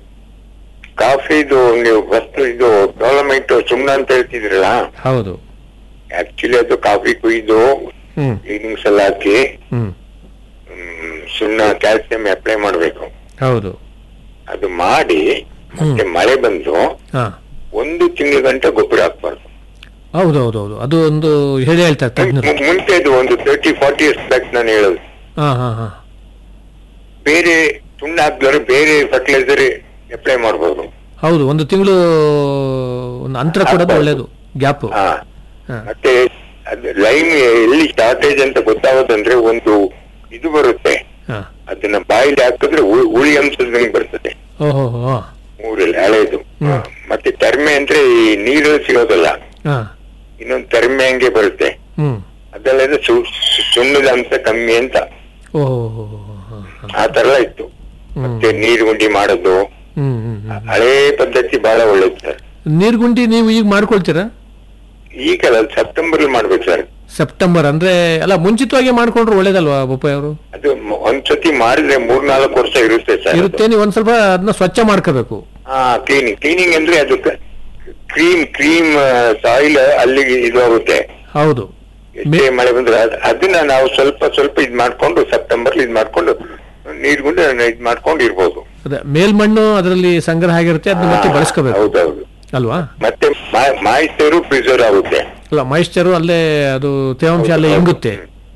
ಕಾಫಿದು ನೀವು ಫಸ್ಟ್ ಇದು ಡೆವಲಪ್ಮೆಂಟ್ ಸುಮ್ನ ಅಂತ ಹೇಳ್ತಿದ್ರಲ್ಲ ಹೌದು ಆಕ್ಚುಲಿ ಅದು ಕಾಫಿ ಕುಯ್ದು ಹ್ಮ್ ಕ್ಲೀನಿಂಗ್ಸ್ ಎಲ್ಲ ಹಾಕಿ ಹ್ಮ್ ಮ್, ಸುಣ್ಣ ಕ್ಯಾಲ್ಸಿಯಂ ಅಪ್ಲೈ ಮಾಡ್ಬೇಕು ಹೌದು ಅದು ಮಾಡಿ ಮತ್ತೆ ಮಳೆ ಬಂದು ಹಾ ಒಂದು ತಿಂಗಳ ಗಂಟೆ ಗೊಬ್ಬರ ಹಾಕ್ಬಾರ್ದು ಹೌದು ಹೌದು ಹೌದು ಅದು ಒಂದು ಹೇಳಿ ಹೇಳ್ತಾರೆ ತಜ್ಞರು ಮು- ಮುಂಚೆದು ಒಂದು ತರ್ಟಿ ಫಾರ್ಟಿ ಇಯರ್ಸ್ ಬ್ಯಾಕ್ ನಾನು ಹೇಳೋದು ಹಾ ಹಾ ಹಾ ಬೇರೆ ಸುಣ್ಣ ಹಾಕಿದ್ರೆ ಬೇರೆ ಫರ್ಟಿಲೈಸರ್ ಅಪ್ಲೈ ಮಾಡ್ಬೋದು ಹೌದು ಒಂದು ತಿಂಗಳು ಒಂದು ಅಂತರ ಕೊಡೋದು ಒಳ್ಳೇದು ಗ್ಯಾಪ್ ಹಾ ಹಾ. ಮತ್ತೆ ಅದು ಲೈನ್ ಎಲ್ಲಿ ಶಾರ್ಟೇಜ್ ಅಂತ ಗೊತ್ತಾಗೋದಂದ್ರೆ ಒಂದು ಇದು ಬರುತ್ತೆ ಹಾ ಅದನ್ನ ಬಾಯಿಲಿ ಹಾಕಿದ್ರೆ ಉ- ಉಳಿ ಅಂಶದಂಗೆ ಬರ್ತದೆ ಓಹೋ ಹೋ ಊರಲ್ಲಿ ಹಳೇದು ಹ್ಮ್. ಮತ್ತೆ ತರ್ಮೆ ಅಂದ್ರೆ ಈ ನೀರು ಸಿಗೋದಲ್ಲ ಹಾ ಇನ್ನೊಂದು ತರ್ಮೆ ಹಂಗೆ ಬರುತ್ತೆ ಹ್ಮ್ ಅದೆಲ್ಲ ಸು- ಸು- ಸುಣ್ಣದ ಅಂಶ ಕಮ್ಮಿ ಅಂತ ಓಹೋ ಹೋ, ಹೋ, ಹೋ, ಹೋ. ಆ ತರ ಎಲ್ಲ ಇತ್ತು ಮತ್ತೆ ನೀರು ಗುಂಡಿ ಮಾಡೋದು ಹ್ಮ್ ಹ್ಮ್ ಹ್ಮ್ ಹಳೇ ಪದ್ಧತಿ ಬಹಳ ಒಳ್ಳೇದು ಸರ್ ನೀರ್ಗುಂಡಿ ನೀವು ಈಗ ಮಾಡ್ಕೊಳ್ತೀರಾ ಈಗಲ್ಲ ಸೆಪ್ಟೆಂಬರ್ ಮಾಡ್ಬೇಕು ಸರ್ ಸೆಪ್ಟೆಂಬರ್ ಅಂದ್ರೆ ಅಲ್ಲ ಮುಂಚಿತವಾಗಿ ಮಾಡ್ಕೊಂಡ್ರೆ ಒಳ್ಳೇದಲ್ವಾ ಬೊಪ್ಪಾಯಿ ಅವರು ಅದು ಮ- ಒಂದ್ಸತಿ ಮಾಡಿದ್ರೆ ಮೂರ್ ನಾಲ್ಕು ವರ್ಷ ಇರುತ್ತೆ ಸರ್ ಇರುತ್ತೆ ನೀವು ಒಂದ್ ಸ್ವಲ್ಪ ಅದನ್ನ ಸ್ವಚ್ಛ ಮಾಡ್ಕೋಬೇಕು ಹಾ ಕ್ಲೀನಿಂಗ್ ಕ್ಲೀನಿಂಗ್ ಅಂದ್ರೆ ಅದು ಕ್ರೀಮ್ ಕ್ರೀಮ್ ಸಾಯಿಲ್ ಅಲ್ಲಿಗೆ ಇದು ಆಗುತ್ತೆ ಹೌದು ಎಷ್ಟೇ ಮಳೆ ಬಂದ್ರೆ ಅದ್- ಅದನ್ನ ನಾವು ಸ್ವಲ್ಪ ಸ್ವಲ್ಪ ಇದ್ ಮಾಡ್ಕೊಂಡು ಸೆಪ್ಟೆಂಬರ್ ಇದ್ ಮಾಡ್ಕೊಂಡು ನೀರ್ಗುಂಡು ಇದ್ ಮಾಡ್ಕೊಂಡು ಇರ್ಬೋದು ಅದೇ ಮೇಲ್ಮಣ್ಣು ಅದರಲ್ಲಿ ಸಂಗ್ರಹ ಆಗಿರುತ್ತೆ ಅದನ್ನ ಮತ್ತೆ ಬಳಸ್ಕೋಬೇಕು ಹೌದೌದು ಅಲ್ವಾ ಮತ್ತೆ ಮಾಯಿಸ್ಟರು ಪ್ರಿಸರ್ವ್ ಆಗುತ್ತೆ ಅಲ್ಲ ಮಾಯಿಶ್ಚರು ಅಲ್ಲೇ ಅದು ತೇವಾಂಶ ಅಲ್ಲೇ ಇಂಗುತ್ತೆ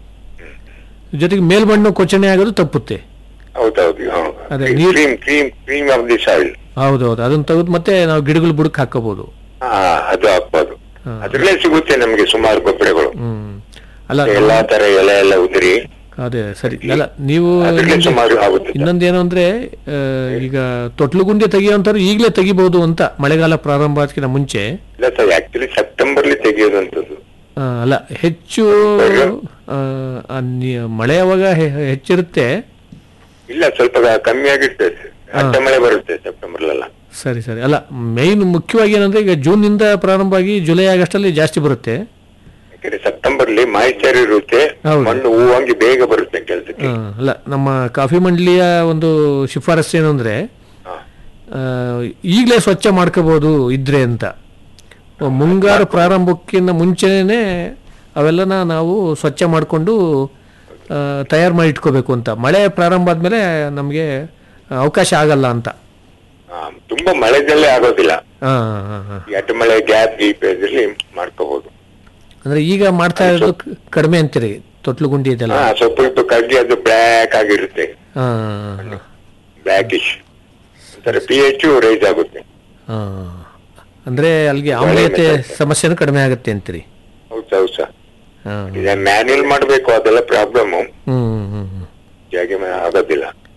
ಜೊತೆಗೆ ಮೇಲ್ಮಣ್ಣು ಕೊಚ್ಚಣೆ ಆಗೋದು ತಪ್ಪುತ್ತೆ ಹೌದೌದು ಅದೇ, ನೀರ್- cream cream cream of the soil ಹೌದೌದು ಅದನ್ನ ತೆಗೆದು ಮತ್ತೆ ನಾವು ಗಿಡಗಳು ಬುಡಕ್ಕೆ ಹಾಕೋಬಹುದು ಹಾ ಅದು ಹಾಕ್ಬೋದು ಹಾ. ಅದ್ರಲ್ಲೇ ಸಿಗುತ್ತೆ ನಮ್ಗೆ ಸುಮಾರು ಗೊಬ್ಬರಗಳು ಹ್ಮ್ ಅಲ್ಲ ಎಲ್ಲಾ ತರ ಎಲೆ ಎಲ್ಲ ಉದುರಿ ಅದೇ ಸರಿ ಅಲ್ಲ ನೀವು ಅದ್ರಲ್ಲೇ ಇನ್ನೊಂದು- ಸುಮಾರು ಆಗುತ್ತೆ ಸರ್. ಇನ್ನೊಂದೇನು ಅಂದ್ರೆ ಆ, ಈಗ ತೊಟ್ಲು ಗುಂಡಿ ತೆಗಿಯೋಂಥವ್ರು ಈಗಲೇ ತೆಗಿಬಹುದು ಅಂತ ಮಳೆಗಾಲ ಪ್ರಾರಂಭ ಅದಕ್ಕಿಂತ ಮುಂಚೆ ಇಲ್ಲ ಸರ್ ಆಕ್ಚುಲಿ ಸೆಪ್ಟೆಂಬರ್ ಅಲ್ಲಿ ತೆಗೆಯೋದಂತದ್ದು ಆ, ಅಲ್ಲ ಹೆಚ್ಚು ಆ, ಆ ನಿ- ಮಳೆ ಯಾವಾಗ ಹೆ- ಹೆಚ್ಚಿರುತ್ತೆ ಇಲ್ಲ ಸ್ವಲ್ಪ ಕಮ್ಮಿ ಆಗಿರ್ತದೆ ಅಡ್ಡ ಮಳೆ ಬರುತ್ತೆ ಸೆಪ್ಟೆಂಬರ್ ಅಲ್ಲ ಸರಿ ಸರಿ ಅಲ್ಲ ಮೇಯ್ನ್ ಮುಖ್ಯವಾಗಿ ಏನಂದ್ರೆ ಈಗ ಜೂನ್ ನಿಂದ ಪ್ರಾರಂಭ ಆಗಿ ಜುಲೈ ಆಗಸ್ಟ್ ಅಲ್ಲಿ ಜಾಸ್ತಿ ಬರುತ್ತೆ ಯಾಕಂದ್ರೆ ಸೆಪ್ಟೆಂಬರ್ ಅಲ್ಲಿ ಮಾಯಿಶ್ಚರ್ ಇರುತ್ತೆ ಹೌದು. ಮಣ್ಣು ಹೂವಂಗಿ ಬೇಗ ಬರುತ್ತೆ ಕೆಲಸಕ್ಕೆ ಆ, ಅಲ್ಲ ನಮ್ಮ ಕಾಫಿ ಮಂಡಳಿಯ ಒಂದು ಶಿಫಾರಸ್ಸು ಏನು ಅಂದ್ರೆ ಹಾ. ಈಗಲೇ ಸ್ವಚ್ಛ ಮಾಡ್ಕೋಬಹುದು ಇದ್ರೆ ಅಂತ ಮುಂಗಾರು ಪ್ರಾರಂಭಕ್ಕಿಂತ ಮುಂಚೆನೇ ಅವೆಲ್ಲನ ನಾವು ಸ್ವಚ್ಛ ಮಾಡಿಕೊಂಡು ತಯಾರು ಮಾಡಿ ಇಟ್ಕೋಬೇಕು ಅಂತ ಮಳೆ ಪ್ರಾರಂಭ ಆದ್ಮೇಲೆ ನಮಗೆ ಅವಕಾಶ ಆಗಲ್ಲ ಅಂತ ಹಾ, ತುಂಬಾ ಮಳೆದಲ್ಲೇ ಆಗೋದಿಲ್ಲ ಆ, ಆ, ಆ. ಈ ಅಡ್ಡ ಮಳೆ ಗ್ಯಾಪ್ ಗೀಪ್ ಇದ್ರಲ್ಲಿ ಮಾಡ್ಕೋಬಹುದು ಅಂದ್ರೆ ಈಗ ಮಾಡ್ತಾ ಇರೋದು ಕ- ಕಡಿಮೆ ಅಂತೀರಿ ತೊಟ್ಲು ಗುಂಡಿ ಇದೆಲ್ಲ ಹಾ ಸ್ವಲ್ಪ ಸ್ವಲ್ಪ ಕಡ್ಡಿ ಅದು ಬ್ಲ್ಯಾಕ್ ಆಗಿರುತ್ತೆ ಆ, ಬ್ಲ್ಯಾಕಿಶ್ ಒಂಥರ ಪಿ ಎಚ್ ರೈಸ್ ಆಗುತ್ತೆ ಆ. ಅಂದ್ರೆ ಅಲ್ಲಿಗೆ ಆಮ್ಲೀಯತೆ ಸಮಸ್ಯೆನೂ ಕಡಿಮೆ ಆಗುತ್ತೆ ಅಂತೀರಿ ಹೌದು ಹೌದು ಸರ್ ಆ. ಮ್ಯಾನ್ಯಲ್ ಮಾಡ್ಬೇಕು ಅದೆಲ್ಲ ಪ್ರಾಬ್ಲಮ್ ಹ್ಮ್ ಹ್ಮ್ ಹ್ಮ್ ಜಾಗೆ ಆಗೋದಿಲ್ಲ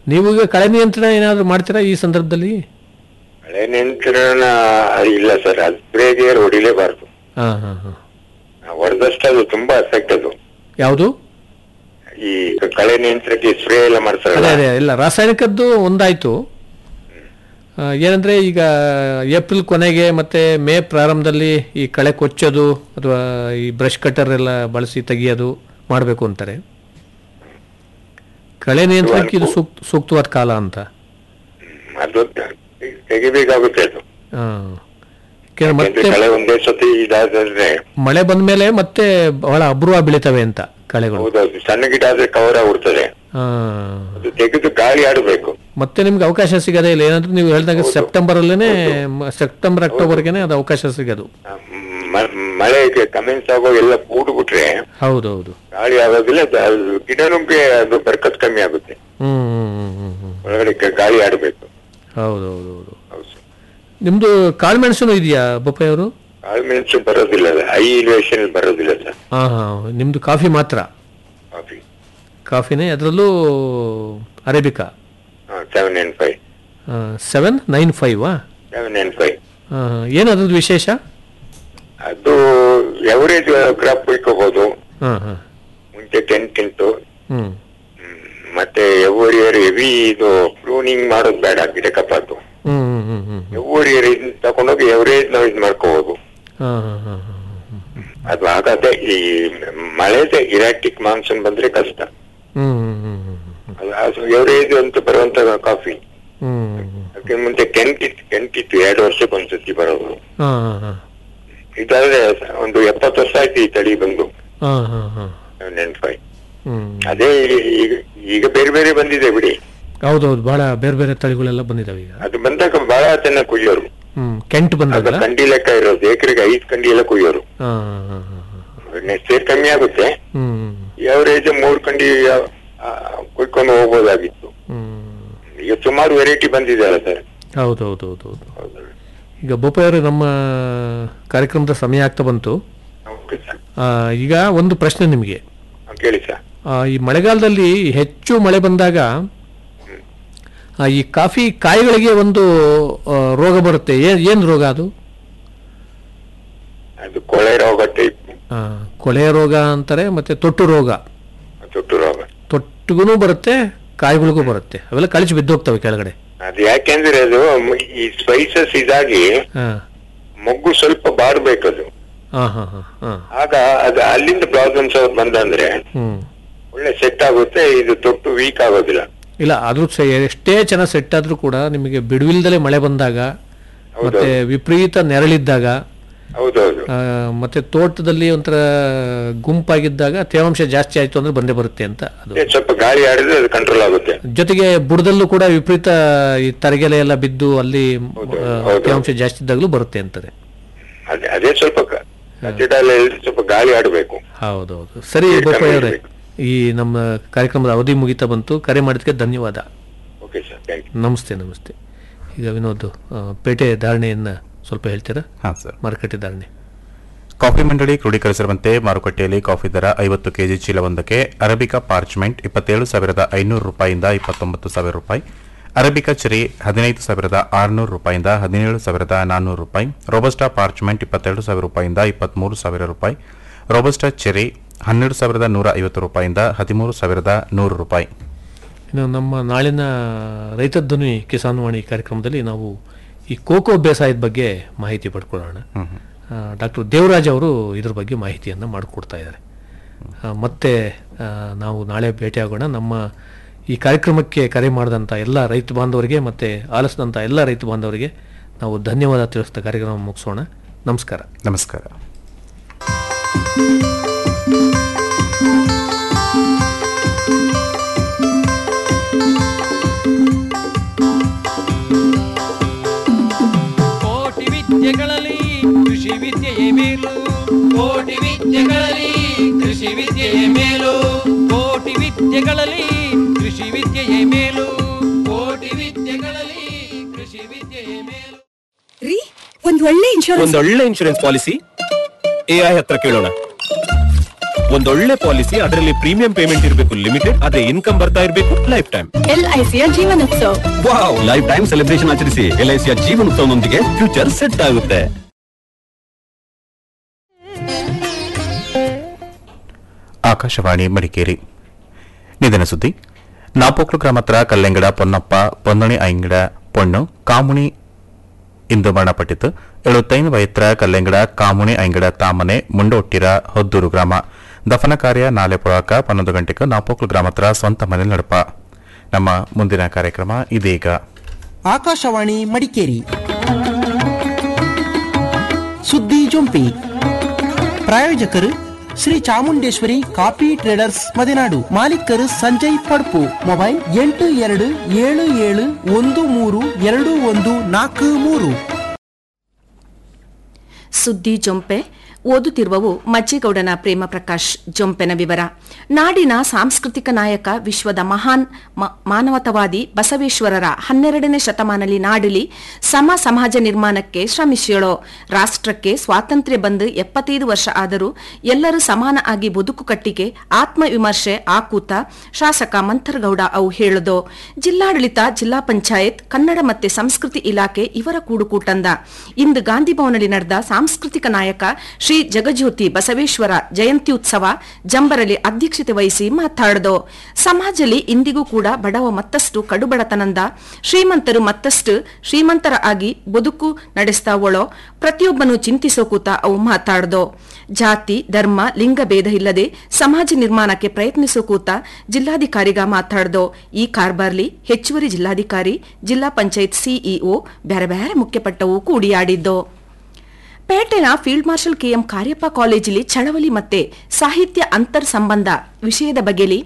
ನೀವು ಈಗ ಕಳೆ ನಿಯಂತ್ರಣ ಏನಾದರೂ ಮಾಡ್ತೀರಾ ಈ ಸಂದರ್ಭದಲ್ಲಿ ಮಳೆ ನಿಯಂತ್ರಣ ಇಲ್ಲ ಸರ್ ಅದು ಸ್ಪ್ರೇಗೆ ಹೊಡಿಲೇಬಾರ್ದು ಹಾಂ ಹಾಂ ಹಾಂ ಹೊಡೆದಷ್ಟು ಅದು ತುಂಬಾ ಎಫೆಕ್ಟ್ ಅದು ಯಾವುದು ಈ ಕಳೆ ನಿಯಂತ್ರಣಕ್ಕೆ ಸ್ಪ್ರೇ ಎಲ್ಲ ಅದೇ ಮಾಡ್ತಾರಲ್ಲ ಅದೇ ಇಲ್ಲ ರಾಸಾಯನಿಕದ್ದು ಒಂದಾಯ್ತು ಆ, ಏನಂದ್ರೆ ಈಗ ಏಪ್ರಿಲ್ ಕೊನೆಗೆ ಮತ್ತೆ ಮೇ ಪ್ರಾರಂಭದಲ್ಲಿ ಈ ಕಳೆ ಕೊಚ್ಚೋದು ಅಥವಾ ಈ ಬ್ರಷ್ ಕಟ್ಟರ್ ಎಲ್ಲ ಬಳಸಿ ತೆಗಿಯೋದು ಮಾಡಬೇಕು ಅಂತಾರೆ ಕಳೆ ನಿಯಂತ್ರಣಕ್ಕೆ ಇದು ಸೂಕ್ತ ಸೂಕ್ತವಾದ ಕಾಲ ಅಂತ ಅದು ತೆಗಿಬೇಕಾಗುತ್ತೆ ಅದು ಆ. ಯಾಕೆಂದ್ರೆ ಯಾಕೆಂದ್ರೆ ಮತ್ತೆ ಕಳೆ ಒಂದೇ ಸತಿ ಇದಾದ್ರೆ ಮಳೆ ಬಂದ ಮೇಲೆ ಮತ್ತೆ ಬಹಳ ಅಬ್ರುವ ಬೆಳಿತವೆ ಅಂತ ಕಳೆಗಳು ಹೌದೌದು ಸಣ್ಣ ಗಿಡ ಆದ್ರೆ ಕವರ್ ಆಗ್ಬಿಡ್ತದೆ ಆ. ಅದು ತೆಗೆದು ಗಾಳಿ ಆಡಬೇಕು ಮತ್ತೆ ನಿಮ್ಗೆ ಅವಕಾಶ ಸಿಗೋದೇ ಇಲ್ಲ ಏನಂದ್ರೆ ನೀವು ಹೇಳಿದಾಗ ಸೆಪ್ಟೆಂಬರ್ ಅಲ್ಲೇನೆ ಮ- ಸೆಪ್ಟೆಂಬರ್ ಅಕ್ಟೋಬರ್ಗೆನೆ ಅದು ಅವಕಾಶ ಸಿಗೋದು ಮಳೆಗೆ ಕಮೆನ್ಸ್ ಆಗೋ ಎಲ್ಲ ಕೂಡ್ಬಿಟ್ರೆ ಹೌದೌದು ಗಾಳಿ ಆಗೋದಿಲ್ಲ ಅದು- ಅದು ಗಿಡ ನುಗ್ಗೆ ಅದು ಬರ್ಕತ್ ಕಮ್ಮಿ ಆಗುತ್ತೆ ಹ್ಮ್ ಹ್ಮ್ ಹ್ಮ್ ಹ್ಮ್ ಹ್ಮ್ ಒಳಗಡೆ ಗ- ಗಾಳಿ ಆಡಬೇಕು ಹೌದೌದು ಹೌದು ನಿಮ್ದು ಕಾಳುಮೆಣಸು ಇದೆಯಾ ಬೊಪ್ಪಾಯಿ ಅವರು ಕಾಳುಮೆಣಸು ಬರೋದಿಲ್ಲ ಹೈ ಇಲಿವೇಶನ್ ಬರೋದಿಲ್ಲ ಸರ್ ಹಾ ಹಾ ನಿಮ್ದು ಕಾಫಿ ಮಾತ್ರ ಕಾಫಿ ಕಾಫಿನೇ ಅದರಲ್ಲೂ arabica seven and five seven nine ಫೈವಾ ಸೆವೆನ್ ಅಂಡ್ ಫೈವ್ ಏನು ಅದ್ರದ್ದು ವಿಶೇಷ ಅದು ಎವರೇಜ್ ಕ್ರಾಪ್ ಇಟ್ಕೋಬಹುದು ಹಾಂ ಹಾಂ ಮುಂಚೆ ಟೆನ್ ಟೆಂಟು ಹ್ಮ್ ಮತ್ತೆ ಎವ್ರಿ ಇಯರ್ ಹೆವಿ ಇದು ಪ್ರೂನಿಂಗ್ ಮಾಡೋದು ಬೇಡ ಗಿಡ ಕಪಾತು ಹ್ಮ್ ಹ್ಮ್ ಹ್ಮ್ ಹ್ಮ್ ಎವ್ರಿ ಇಯರ್ ಇದನ್ನ ತಗೊಂಡೋಗಿ ಎವರೇಜ್ ನಾವು ಇದು ಮಾಡ್ಕೋಬಹುದು ಹಾಂ ಹಾಂ ಹಾಂ ಹಾಂ ಅದು ಆಗದೆ ಈ ಮಳೆದೆ ಇರಾಟಿಕ್ ಮಾನ್ಸೂನ್ ಬಂದ್ರೆ ಕಷ್ಟ ಹ್ಮ್ ಹ್ಮ್ ಹ್ಮ್ ಹ್ಮ್ ಅದು ಎವರೇಜ್ ಅಂತ ಬರುವಂತ ಕಾಫಿ ಹ್ಮ್ ಹ್ಮ್ ಅದಕ್ಕೆ ಮುಂಚೆ ಕೆಂಟ್ ಇತ್ತು ಕೆಂಟ್ ಇತ್ತು ಎರಡು ವರ್ಷಕ್ಕೆ ಒಂದ್ಸತಿ ಬರೋದು ಹಾಂ ಹಾಂ ಹಾಂ ಇದಾದ್ರೆ ಒಂದು ಎಪ್ಪತ್ತು ವರ್ಷ ಆಯ್ತು ಈ ತಳಿ ಬಂದು ಹಾಂ ಹಾಂ ಹಾಂ ನೆನ್ ಫೈವ್ ಹ್ಮ್ ಅದೇ ಈಗ ಈಗ ಬೇರೆ ಬೇರೆ ಬಂದಿದೆ ಬಿಡಿ ಹೌದೌದು ಬಹಳ ಬೇರೆ ಬೇರೆ ತಳಿಗಳೆಲ್ಲ ಬಂದಿದಾವೆ ಈಗ ಅದು ಬಂದಾಗ ಬಹಳ ಚೆನ್ನಾಗಿ ಕುಯ್ಯೋರು ಹ್ಮ್ ಕೆಂಟ್ ಅದು ಬಂದಾಗಲ್ಲ ಕಂಡಿ ಲೆಕ್ಕ ಇರೋದು ಎಕರೆಗೆ ಐದು ಕಂಡಿ ಎಲ್ಲ ಕುಯ್ಯೋರು ಹಾಂ ಹಾಂ ಹಾಂ ಹಾಂ ನೆಕ್ಸ್ಟ್ ಇಯರ್ ಕಮ್ಮಿ ಆಗುತ್ತೆ ಹ್ಮ್ ಎವರೇಜ್ ಮೂರ್ ಕಂಡಿ ಆ, ಕುಯ್ಕೊಂಡು ಹೋಗ್ಬೋದಾಗಿತ್ತು ಹ್ಮ್ ಈಗ ಸುಮಾರು ವೆರೈಟಿ ಬಂದಿದೆ ಅಲ್ಲ ಸರ್ ಹೌದೌದು ಹೌದು ಹೌದು ಈಗ ಬೋಪಯ್ಯವರು ನಮ್ಮ ಕಾರ್ಯಕ್ರಮದ ಸಮಯ ಆಗ್ತಾ ಬಂತು ಓಕೆ ಸರ್ ಆ, ಈಗ ಒಂದು ಪ್ರಶ್ನೆ ನಿಮಗೆ ಕೇಳಿ ಸರ್ ಆ, ಈ ಮಳೆಗಾಲದಲ್ಲಿ ಹೆಚ್ಚು ಮಳೆ ಬಂದಾಗ ಆ, ಈ ಕಾಫಿ ಕಾಯಿಗಳಿಗೆ ಒಂದು ಆ, ರೋಗ ಬರುತ್ತೆ ಏನ್ ಏನ್ ರೋಗ ಅದು ಅದು ಕೊಳೆ ರೋಗ ಟೈಪ್ ಆ, ಕೊಳೆ ರೋಗ ಅಂತಾರೆ ಮತ್ತೆ ತೊಟ್ಟು ರೋಗ ತೊಟ್ಟು ರೋಗ ತೊಟ್ಟಿಗೂ ಬರುತ್ತೆ ಕಾಯಿಗಳಿಗೂ ಬರುತ್ತೆ ಅವೆಲ್ಲ ಕಳಿಸಿ ಬಿದ್ದೋಗ್ತವೆ ಕೆಳಗಡೆ ಅದು ಯಾಕೆಂದ್ರೆ ಅದು ಮ- ಈ ಸ್ಪೈಸಸ್ ಇದಾಗಿ ಹಾ ಮೊಗ್ಗು ಸ್ವಲ್ಪ ಬಾಡ್ಬೇಕದು ಹಾ ಹಾ ಹಾ ಹಾ ಆಗ ಅದು ಅಲ್ಲಿಂದ ಪ್ರಾಬ್ಲಮ್ಸ್ ಅವ್ರು ಬಂದಂದ್ರೆ ಹ್ಮ್ ಒಳ್ಳೆ ಸೆಟ್ ಆಗುತ್ತೆ ಇದು ತೊಟ್ಟು ವೀಕ್ ಆಗೋದಿಲ್ಲ ಇಲ್ಲ ಆದ್ರೂ ಸಹ ಎಷ್ಟೇ ಚೆನ್ನಾಗಿ ಸೆಟ್ ಆದ್ರೂ ಕೂಡ ನಿಮಗೆ ಬಿಡುವಿಲ್ದಲೆ ಮಳೆ ಬಂದಾಗ ಮತ್ತೆ ವಿಪರೀತ ನೆರಳಿದ್ದಾಗ ಹೌದೌದು ಆ, ಮತ್ತೆ ತೋಟದಲ್ಲಿ ಒಂಥರ ಗುಂಪಾಗಿದ್ದಾಗ ತೇವಾಂಶ ಜಾಸ್ತಿ ಆಯ್ತು ಅಂದ್ರೆ ಬಂದೇ ಬರುತ್ತೆ ಅಂತ ಅದು ಅದೇ ಸ್ವಲ್ಪ ಗಾಳಿ ಆಡಿದ್ರೆ ಅದು ಕಂಟ್ರೋಲ್ ಆಗುತ್ತೆ ಜೊತೆಗೆ ಬುಡದಲ್ಲೂ ಕೂಡ ವಿಪರೀತ ಈ ತರಗೆಲೆ ಎಲ್ಲ ಬಿದ್ದು ಅಲ್ಲಿ ಆ, ತೇವಾಂಶ ಜಾಸ್ತಿ ಇದ್ದಾಗಲೂ ಬರುತ್ತೆ ಅಂತಾರೆ ಅದೇ ಅದೇ ಸ್ವಲ್ಪ ಕ- ಕಟ್ಟಡದಲ್ಲಿ ಸ್ವಲ್ಪ ಗಾಳಿ ಆಡಬೇಕು ಹೌದೌದು ಸರಿ ನೀರು ಬೋಪಯ್ಯ ಕಮ್ಮಿ ಅವರೇ ಇರ್ಬೇಕು. ಈ ನಮ್ಮ ಕಾರ್ಯಕ್ರಮದ ಅವಧಿ ಮುಗಿತಾ ಬಂತು ಕರೆ ಮಾಡಿದ್ದಕ್ಕೆ ಧನ್ಯವಾದ ಓಕೆ ಸರ್ ಥ್ಯಾಂಕ್ ಯು ನಮಸ್ತೆ ನಮಸ್ತೆ ಈಗ ವಿನೋದ್ ಆ, ಪೇಟೆ ಧಾರಣೆಯನ್ನ ಸ್ವಲ್ಪ ಹೇಳ್ತೀರಾ ಹಾಂ ಸರ್ ಮಾರುಕಟ್ಟೆ ಧಾರಣೆ ಕಾಫಿ ಮಂಡಳಿ ಕ್ರೋಢೀಕರಿಸಿರುವಂತೆ ಮಾರುಕಟ್ಟೆಯಲ್ಲಿ ಕಾಫಿ ದರ ಐವತ್ತು ಕೆಜಿ ಚೀಲವೊಂದಕ್ಕೆ ಅರಬಿಕಾ ಪಾರ್ಚ್ಮೆಂಟ್ ಇಪ್ಪತ್ತೇಳು ಸಾವಿರದ ಐನೂರು ರೂಪಾಯಿಂದ ಇಪ್ಪತ್ತೊಂಬತ್ತು ಸಾವಿರ ರೂಪಾಯಿ ಅರಬಿಕಾ ಚೆರಿ ಹದಿನೈದು ಸಾವಿರದ ಆರುನೂರು ರೂಪಾಯಿಂದ ಹದಿನೇಳು ಸಾವಿರದ ನಾನ್ನೂರು ರೂಪಾಯಿ ರೋಬಸ್ಟಾ ಪಾರ್ಚ್ಮೆಂಟ್ ಇಪ್ಪತ್ತೆರಡು ಸಾವಿರ ರೂಪಾಯಿಂದ ಇಪ್ಪತ್ತ್ಮೂರು ಸಾವಿರ ರೂಪಾಯಿ ರೋಬಸ್ಟಾ ಚೆರಿ ಹನ್ನೆರಡು ಸಾವಿರದ ನೂರ ಐವತ್ತು ರೂಪಾಯಿಂದ ಹದಿಮೂರು ಸಾವಿರದ ನೂರು ರೂಪಾಯಿ ಇನ್ನು ನಮ್ಮ ನಾಳಿನ ರೈತ ಧ್ವನಿ ಕಿಸಾನ್ ವಾಣಿ ಕಾರ್ಯಕ್ರಮದಲ್ಲಿ ನಾವು ಈ ಕೋಕೋ ಬೇಸಾಯದ ಬಗ್ಗೆ ಮಾಹಿತಿ ಪಡ್ಕೊಳ್ಳೋಣ ಡಾಕ್ಟರ್ ದೇವರಾಜ್ ಅವರು ಇದ್ರ ಬಗ್ಗೆ ಮಾಹಿತಿಯನ್ನು ಮಾಡಿಕೊಡ್ತಾ ಇದ್ದಾರೆ ಆ, ಮತ್ತೆ ಆ, ನಾವು ನಾಳೆ ಭೇಟಿಯಾಗೋಣ ನಮ್ಮ ಈ ಕಾರ್ಯಕ್ರಮಕ್ಕೆ ಕರೆ ಮಾಡಿದಂಥ ಎಲ್ಲ ರೈತ ಬಾಂಧವರಿಗೆ ಮತ್ತು ಆಲಿಸಿದಂಥ ಎಲ್ಲ ರೈತ ಬಾಂಧವರಿಗೆ ನಾವು ಧನ್ಯವಾದ ತಿಳಿಸ್ತಾ ಕಾರ್ಯಕ್ರಮ ಮುಗಿಸೋಣ ನಮಸ್ಕಾರ ನಮಸ್ಕಾರ ಕೋಟಿ ವಿದ್ಯೆಗಳಲ್ಲಿ ಕೃಷಿ ವಿದ್ಯೆಯೇ ಮೇಲು ಕೋಟಿ ವಿದ್ಯೆಗಳಲ್ಲಿ ಕೃಷಿ ವಿದ್ಯೆಯೇ ಮೇಲು ಕೋಟಿ ವಿದ್ಯೆಗಳಲ್ಲಿ ಕೃಷಿ ವಿದ್ಯೆಯೇ ಮೇಲು ಕೋಟಿ ವಿದ್ಯೆಗಳಲ್ಲಿ ಕೃಷಿ ವಿದ್ಯೆಯೇ ಮೇಲು ರೀ ಒಂದ್ ಒಳ್ಳೆ ಇನ್ಶೂರೆನ್ಸ್ ಒಂದೊಳ್ಳೆ ಇನ್ಶೂರೆನ್ಸ್ ಪಾಲಿಸಿ ಎ ಐ ಹತ್ರ ಕೇಳೋಣ ಒಂದೊಳ್ಳೆ ಪಾಲಿಸಿ ಅದರಲ್ಲಿ ಪ್ರೀಮಿಯಂ ಪೇಮೆಂಟ್ ಇರಬೇಕು ಲಿಮಿಟೆಡ್ ಅದೇ ಇನ್ಕಮ್ ಬರ್ತಾ ಇರಬೇಕು ಲೈಫ್ ಟೈಮ್ ಎಲ್ಐಸಿಯ ಜೀವನೋತ್ಸವ ವಾವ್ ಲೈಫ್ ಟೈಮ್ ಸೆಲೆಬ್ರೇಷನ್ ಆಚರಿಸಿ ಎಲ್ಐಸಿಯ ಜೀವನೋತ್ಸವನೊಂದಿಗೆ ಫ್ಯೂಚರ್ ಸೆಟ್ ಆಗುತ್ತೆ ಆಕಾಶವಾಣಿ ಮಡಿಕೇರಿ ನಿಧನ ಸುದ್ದಿ ನಾಪೋಕ್ಲು ಗ್ರಾಮ ಹತ್ರ ಕಲ್ಲೆಂಗಡ ಪೊನ್ನಪ್ಪ ಪೊನ್ನಣಿ ಐಂಗಡ ಪೊಣ್ಣು ಕಾಮುಣಿ ಇಂದು ಮರಣಪಟ್ಟಿತು ಎಳುತ್ತೈದು ವಯತ್ರ ಕಲ್ಲೆಂಗಡ ಕಾಮುಣಿ ಐಂಗಡ ತಾಮನೆ ಮುಂಡೊಟ್ಟಿರ ಹೊದ್ದೂರು ಗ್ರಾಮ ದಫನ ಕಾರ್ಯ ನಾಳೆ ಪುರಾಕ ಪನ್ನೊಂದು ಗಂಟೆಗೆ ನಾಪೋಕ್ಲು ಗ್ರಾಮ ಹತ್ರ ಸ್ವಂತ ಮನೆ ನಡಪ ನಮ್ಮ ಮುಂದಿನ ಕಾರ್ಯಕ್ರಮ ಇದೀಗ ಆಕಾಶವಾಣಿ ಮಡಿಕೇರಿ ಸುದ್ದಿ ಜೊಂಪಿ ಪ್ರಾಯೋಜಕರು ಶ್ರೀ ಚಾಮುಂಡೇಶ್ವರಿ ಕಾಫಿ ಟ್ರೇಡರ್ಸ್ ಮದೆನಾಡು ಮಾಲೀಕರು ಸಂಜಯ್ ಪಡ್ಪು ಮೊಬೈಲ್ ಎಂಟು ಎರಡು ಏಳು ಏಳು ಒಂದು ಮೂರು ಎರಡು ಒಂದು ನಾಲ್ಕು ಮೂರು ಸುದ್ದಿ ಜೊಂಪೆ ಓದುತ್ತಿರುವವು ಮಜ್ಜೇಗೌಡನ ಪ್ರೇಮ ಪ್ರಕಾಶ್ ಜೊಂಪೆನ ವಿವರ ನಾಡಿನ ಸಾಂಸ್ಕೃತಿಕ ನಾಯಕ ವಿಶ್ವದ ಮಹಾನ್ ಮ- ಮಾನವತಾವಾದಿ ಬಸವೇಶ್ವರರ ಹನ್ನೆರಡನೇ ಶತಮಾನದಲ್ಲಿ ನಾಡಿಲಿ ಸಮ ಸಮಾಜ ನಿರ್ಮಾಣಕ್ಕೆ ಶ್ರಮಿಸಿಯಳೋ ರಾಷ್ಟ್ರಕ್ಕೆ ಸ್ವಾತಂತ್ರ್ಯ ಬಂದು ಎಪ್ಪತ್ತೈದು ವರ್ಷ ಆದರೂ ಎಲ್ಲರೂ ಸಮಾನ ಆಗಿ ಬದುಕು ಕಟ್ಟಿಗೆ ಆತ್ಮವಿಮರ್ಶೆ ಆಕೂತ ಶಾಸಕ ಮಂಥರ್ಗೌಡ ಅವು ಹೇಳದು ಜಿಲ್ಲಾಡಳಿತ ಜಿಲ್ಲಾ ಪಂಚಾಯತ್ ಕನ್ನಡ ಮತ್ತೆ ಸಂಸ್ಕೃತಿ ಇಲಾಖೆ ಇವರ ಕೂಡುಕೂಟಂದ ಇಂದು ಗಾಂಧಿ ಭವನದಲ್ಲಿ ನಡೆದ ಸಾಂಸ್ಕೃತಿಕ ನಾಯಕ ಶ್ರೀ ಜಗಜ್ಯೋತಿ ಬಸವೇಶ್ವರ ಜಯಂತಿ ಉತ್ಸವ ಜಂಬರಲ್ಲಿ ಅಧ್ಯಕ್ಷತೆ ವಹಿಸಿ ಮಾತಾಡಿದು ಸಮಾಜದಲ್ಲಿ ಇಂದಿಗೂ ಕೂಡ ಬಡವ ಮತ್ತಷ್ಟು ಕಡುಬಡತನಂದ ಶ್ರೀಮಂತರು ಮತ್ತಷ್ಟು ಶ್ರೀಮಂತರ ಆಗಿ ಬದುಕು ನಡೆಸ್ತಾವಳೋ ಪ್ರತಿಯೊಬ್ಬನು ಚಿಂತಿಸೋಕೂತ ಅವು ಮಾತಾಡ್ದೋ ಜಾತಿ ಧರ್ಮ ಲಿಂಗ ಭೇದ ಇಲ್ಲದೆ ಸಮಾಜ ನಿರ್ಮಾಣಕ್ಕೆ ಪ್ರಯತ್ನಿಸೋಕೂತ ಜಿಲ್ಲಾಧಿಕಾರಿಗ ಮಾತಾಡ್ದೋ ಈ ಕಾರ್ಬಾರ್ಲಿ ಹೆಚ್ಚುವರಿ ಜಿಲ್ಲಾಧಿಕಾರಿ ಜಿಲ್ಲಾ ಪಂಚಾಯತ್ ಸಿಇಒ ಬ್ಯಾರೆ ಬ್ಯಾರೆ ಮುಖ್ಯಪಟ್ಟವು ಕೂಡಿಯಾಡಿದ್ದೋ ಪೇಟೆನ ಫೀಲ್ಡ್ ಮಾರ್ಷಲ್ ಕೆಎಂ ಕಾರ್ಯಪ್ಪ ಕಾಲೇಜಿಲಿ ಚಳವಳಿ ಮತ್ತೆ ಸಾಹಿತ್ಯ ಅಂತರ್ ಸಂಬಂಧ ವಿಷಯದ ಬಗೆಲಿ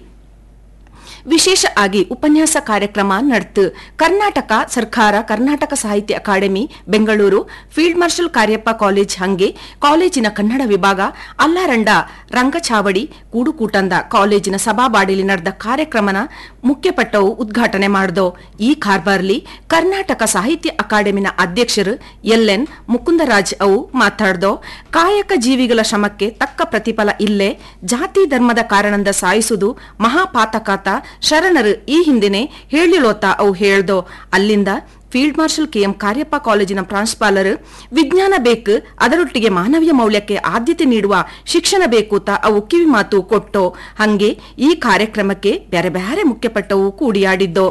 ವಿಶೇಷ ಆಗಿ ಉಪನ್ಯಾಸ ಕಾರ್ಯಕ್ರಮ ನಡೆತು ಕರ್ನಾಟಕ ಸರ್ಕಾರ ಕರ್ನಾಟಕ ಸಾಹಿತ್ಯ academy Bengaluru field marshal Cariappa college ಹಂಗೆ ಕಾಲೇಜಿನ ಕನ್ನಡ ವಿಭಾಗ ಅಲ್ಲಾರಂಡ ರಂಗಚಾವಡಿ ಕೂಡುಕೂಟಂದ ಕಾಲೇಜಿನ ಸಭಾಬಾಡಿಲಿ ನಡೆದ ಕಾರ್ಯಕ್ರಮನ ಮುಖ್ಯಪಟ್ಟವು ಉದ್ಘಾಟನೆ ಮಾಡಿದೋ ಈ ಕಾರ್ಬಾರ್ಲಿ ಕರ್ನಾಟಕ ಸಾಹಿತ್ಯ ಅಕಾಡೆಮಿನ ಅಧ್ಯಕ್ಷರು ಎಲ್ಎನ್ ಮುಕುಂದರಾಜ್ ಅವು ಮಾತಾಡ್ದೋ ಕಾಯಕ ಜೀವಿಗಳ ಶ್ರಮಕ್ಕೆ ತಕ್ಕ ಪ್ರತಿಫಲ ಇಲ್ಲೇ ಜಾತಿ ಧರ್ಮದ ಕಾರಣದಿಂದ ಸಾಯಿಸುವುದು ಮಹಾಪಾತಕಾತ ಶರಣರು ಈ ಹಿಂದೆನೆ ಹೇಳಿಳೋತ ಅವು ಹೇಳ್ದೋ ಅಲ್ಲಿಂದ ಫೀಲ್ಡ್ ಮಾರ್ಷಲ್ ಕೆಎಂ ಕಾರ್ಯಪ್ಪ ಕಾಲೇಜಿನ ಪ್ರಾಂಶುಪಾಲರು ವಿಜ್ಞಾನ ಬೇಕು ಅದರೊಟ್ಟಿಗೆ ಮಾನವೀಯ ಮೌಲ್ಯಕ್ಕೆ ಆದ್ಯತೆ ನೀಡುವ ಶಿಕ್ಷಣ ಬೇಕು ತ ಅವು ಕಿವಿ ಮಾತು ಕೊಟ್ಟೋ ಹಂಗೆ ಈ ಕಾರ್ಯಕ್ರಮಕ್ಕೆ ಬ್ಯಾರೆ ಬ್ಯಾರೆ ಮುಖ್ಯಪಟ್ಟವು ಕೂಡಿಯಾಡಿದ್ದೋ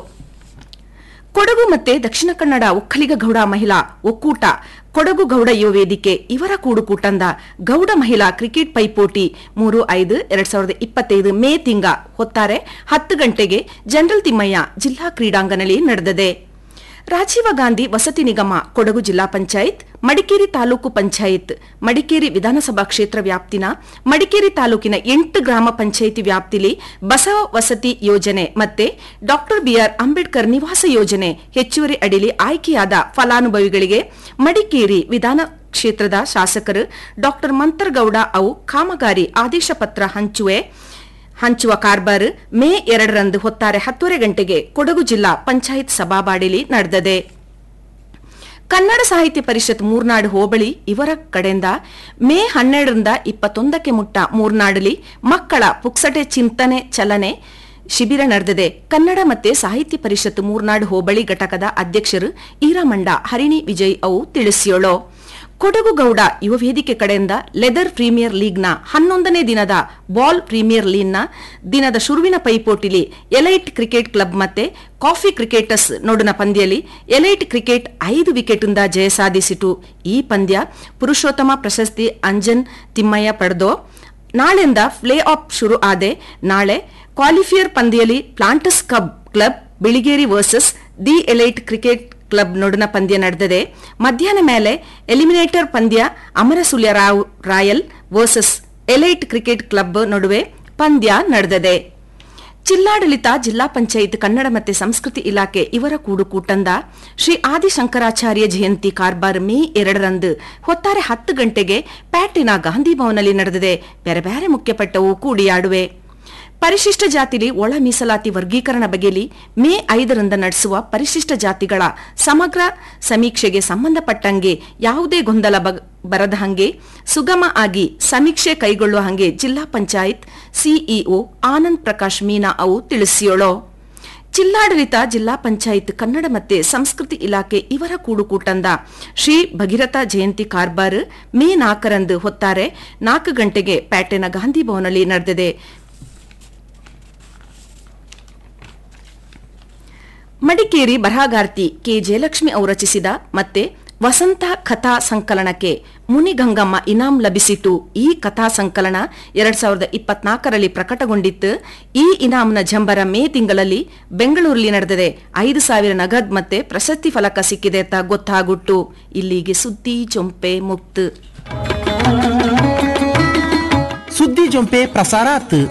ಕೊಡಗು ಮತ್ತೆ ದಕ್ಷಿಣ ಕನ್ನಡ ಒಕ್ಕಲಿಗ ಗೌಡ ಮಹಿಳಾ ಒಕ್ಕೂಟ ಕೊಡಗು ಗೌಡ ಯುವ ವೇದಿಕೆ ಇವರ ಕೂಡುಕೂಟಂದ ಗೌಡ ಮಹಿಳಾ ಕ್ರಿಕೆಟ್ ಪೈಪೋಟಿ ಮೂರು ಐದು ಎರಡ್ ಸಾವಿರದ ಇಪ್ಪತ್ತೈದು ಮೇ ತಿಂಗ ಹೊತ್ತಾರೆ ಹತ್ತು ಗಂಟೆಗೆ ಜನರಲ್ ತಿಮ್ಮಯ್ಯ ಜಿಲ್ಲಾ ಕ್ರೀಡಾಂಗಣದಲ್ಲಿ ನಡೆದಿದೆ ರಾಜೀವ ಗಾಂಧಿ ವಸತಿ ನಿಗಮ ಕೊಡಗು ಜಿಲ್ಲಾ ಪಂಚಾಯತ್ ಮಡಿಕೇರಿ ತಾಲೂಕು ಪಂಚಾಯತ್ ಮಡಿಕೇರಿ ವಿಧಾನಸಭಾ ಕ್ಷೇತ್ರ ವ್ಯಾಪ್ತಿನ ಮಡಿಕೇರಿ ತಾಲೂಕಿನ ಎಂಟು ಗ್ರಾಮ ಪಂಚಾಯಿತಿ ವ್ಯಾಪ್ತಿಲಿ ಬಸವ ವಸತಿ ಯೋಜನೆ ಮತ್ತೆ ಡಾಕ್ಟರ್ ಬಿಆರ್ ಅಂಬೇಡ್ಕರ್ ನಿವಾಸ ಯೋಜನೆ ಹೆಚ್ಚುವರಿ ಅಡಿಲಿ ಆಯ್ಕೆಯಾದ ಫಲಾನುಭವಿಗಳಿಗೆ ಮಡಿಕೇರಿ ವಿಧಾನ ಕ್ಷೇತ್ರದ ಶಾಸಕರು ಡಾಕ್ಟರ್ ಮಂತರ್ಗೌಡ ಅವು ಕಾಮಗಾರಿ ಆದೇಶ ಪತ್ರ ಹಂಚುವೆ ಹಂಚುವ ಕಾರ್ಬಾರ್ ಮೇ ಎರಡರಂದು ಹೊತ್ತಾರೆ ಹತ್ತುವರೆ ಗಂಟೆಗೆ ಕೊಡಗು ಜಿಲ್ಲಾ ಪಂಚಾಯತ್ ಸಭಾಬಾಡಿಲಿ ನಡೆದಿದೆ ಕನ್ನಡ ಸಾಹಿತ್ಯ ಪರಿಷತ್ ಮೂರ್ನಾಡು ಹೋಬಳಿ ಇವರ ಕಡೆಯಿಂದ ಮೇ ಹನ್ನೆರಡರಿಂದ ಇಪ್ಪತ್ತೊಂದಕ್ಕೆ ಮುಟ್ಟ ಮೂರ್ನಾಡಲಿ ಮಕ್ಕಳ ಪುಕ್ಸಟೆ ಚಿಂತನೆ ಚಲನೆ ಶಿಬಿರ ನಡೆದಿದೆ ಕನ್ನಡ ಮತ್ತೆ ಸಾಹಿತ್ಯ ಪರಿಷತ್ ಮೂರ್ನಾಡು ಹೋಬಳಿ ಘಟಕದ ಅಧ್ಯಕ್ಷರು ಈರಮಂಡ ಹರಿಣಿ ವಿಜಯ್ ಅವು ತಿಳಿಸಿಯೋಳು ಕೊಡಗು ಗೌಡ ಯುವ ವೇದಿಕೆ ಕಡೆಯಿಂದ ಲೆದರ್ ಪ್ರೀಮಿಯರ್ ಲೀಗ್ನ ಹನ್ನೊಂದನೇ ದಿನದ ಬಾಲ್ ಪ್ರೀಮಿಯರ್ ಲೀಗ್ನ ದಿನದ ಶುರುವಿನ ಪೈಪೋಟಿಲಿ ಎಲೈಟ್ ಕ್ರಿಕೆಟ್ ಕ್ಲಬ್ ಮತ್ತೆ ಕಾಫಿ ಕ್ರಿಕೆಟರ್ಸ್ ನೋಡಿನ ಪಂದ್ಯದಲ್ಲಿ ಎಲೈಟ್ ಕ್ರಿಕೆಟ್ ಐದು ವಿಕೆಟ್ನಿಂದ ಜಯ ಸಾಧಿಸಿತು ಈ ಪಂದ್ಯ ಪುರುಷೋತ್ತಮ ಪ್ರಶಸ್ತಿ ಅಂಜನ್ ತಿಮ್ಮಯ್ಯ ಪಡೆದು ನಾಳೆಯಿಂದ ಪ್ಲೇ ಆಫ್ ಶುರು ಆದೆ ನಾಳೆ ಕ್ವಾಲಿಫಿಯರ್ ಪಂದ್ಯದಲ್ಲಿ planters cub club Biligeri versus the elite cricket club ನಡುವಿನ ಪಂದ್ಯ ನಡೆದಿದೆ ಮಧ್ಯಾಹ್ನ ಮೇಲೆ ಎಲಿಮಿನೇಟರ್ ಪಂದ್ಯ Amarasulya Rao royal versus elite cricket club ನಡುವೆ ಪಂದ್ಯ ನಡೆದಿದೆ ಜಿಲ್ಲಾಡಳಿತ ಜಿಲ್ಲಾ ಪಂಚಾಯತ್ ಕನ್ನಡ ಮತ್ತು ಸಂಸ್ಕೃತಿ ಇಲಾಖೆ ಇವರ ಕೂಡುಕೂಟಂದ ಶ್ರೀ ಆದಿಶಂಕರಾಚಾರ್ಯ ಜಯಂತಿ ಕಾರ್ಬಾರ್ ಮೇ ಎರಡರಂದು ಹೊತ್ತಾರೆ ಹತ್ತು ಗಂಟೆಗೆ ಪ್ಯಾಟಿನ ಗಾಂಧಿ ಭವನಲ್ಲಿ ನಡೆದಿದೆ ಬೇರೆ ಬೇರೆ ಮುಖ್ಯಪಟ್ಟವು ಕೂಡಿಯಾಡುವೆ ಪರಿಶಿಷ್ಟ ಜಾತಿಲಿ ಒಳ ಮೀಸಲಾತಿ ವರ್ಗೀಕರಣ ಬಗೆಯಲ್ಲಿ ಮೇ ಐದರಿಂದ ನಡೆಸುವ ಪರಿಶಿಷ್ಟ ಜಾತಿಗಳ ಸಮಗ್ರ ಸಮೀಕ್ಷೆಗೆ ಸಂಬಂಧಪಟ್ಟಂಗೆ ಯಾವುದೇ ಗೊಂದಲ ಬಗ್- ಬರದ ಹಂಗೆ ಸುಗಮ ಆಗಿ ಸಮೀಕ್ಷೆ ಕೈಗೊಳ್ಳುವ ಹಂಗೆ ಜಿಲ್ಲಾ ಪಂಚಾಯತ್ ಸಿಇಒ ಆನಂದ್ ಪ್ರಕಾಶ್ ಮೀನಾ ಅವು ತಿಳಿಸಿಯೋಳೋ ಜಿಲ್ಲಾಡಳಿತ ಜಿಲ್ಲಾ ಪಂಚಾಯತ್ ಕನ್ನಡ ಮತ್ತೆ ಸಂಸ್ಕೃತಿ ಇಲಾಖೆ ಇವರ ಕೂಡುಕೂಟಂದ ಶ್ರೀ ಭಗೀರಥ ಜಯಂತಿ ಕಾರ್ಬಾರ್ ಮೇ ನಾಲ್ಕರಂದು ಹೊತ್ತಾರೆ ನಾಲ್ಕು ಗಂಟೆಗೆ ಪ್ಯಾಟೆನ ಗಾಂಧಿ ಭವನಲ್ಲಿ ನಡೆದಿದೆ ಮಡಿಕೇರಿ ಬರಹಗಾರ್ತಿ ಕೆ ಜಯಲಕ್ಷ್ಮಿ ಅವರು ರಚಿಸಿದ ಮತ್ತೆ ವಸಂತ ಕಥಾ ಸಂಕಲನಕ್ಕೆ ಮುನಿಗಂಗಮ್ಮ ಇನಾಂ ಲಭಿಸಿತು ಈ ಕಥಾ ಸಂಕಲನ ಎರಡ್ ಸಾವಿರದ ಇಪ್ಪತ್ನಾಲ್ಕರಲ್ಲಿ ಪ್ರಕಟಗೊಂಡಿತ್ತು ಈ ಇನಾಂನ ಜಂಬರ ಮೇ ತಿಂಗಳಲ್ಲಿ ಬೆಂಗಳೂರಲ್ಲಿ ನಡೆದಿದೆ ಐದು ಸಾವಿರ ನಗದ್ ಮತ್ತೆ ಪ್ರಶಸ್ತಿ ಫಲಕ ಸಿಕ್ಕಿದೆ ಅಂತ ಗೊತ್ತಾಗುಟ್ಟು ಇಲ್ಲಿಗೆ ಸುದ್ದಿ ಚೊಂಪೆ ಮುಕ್ತು ಸುದ್ದಿ ಜೊಂಪೆ ಪ್ರಸಾರಾತ್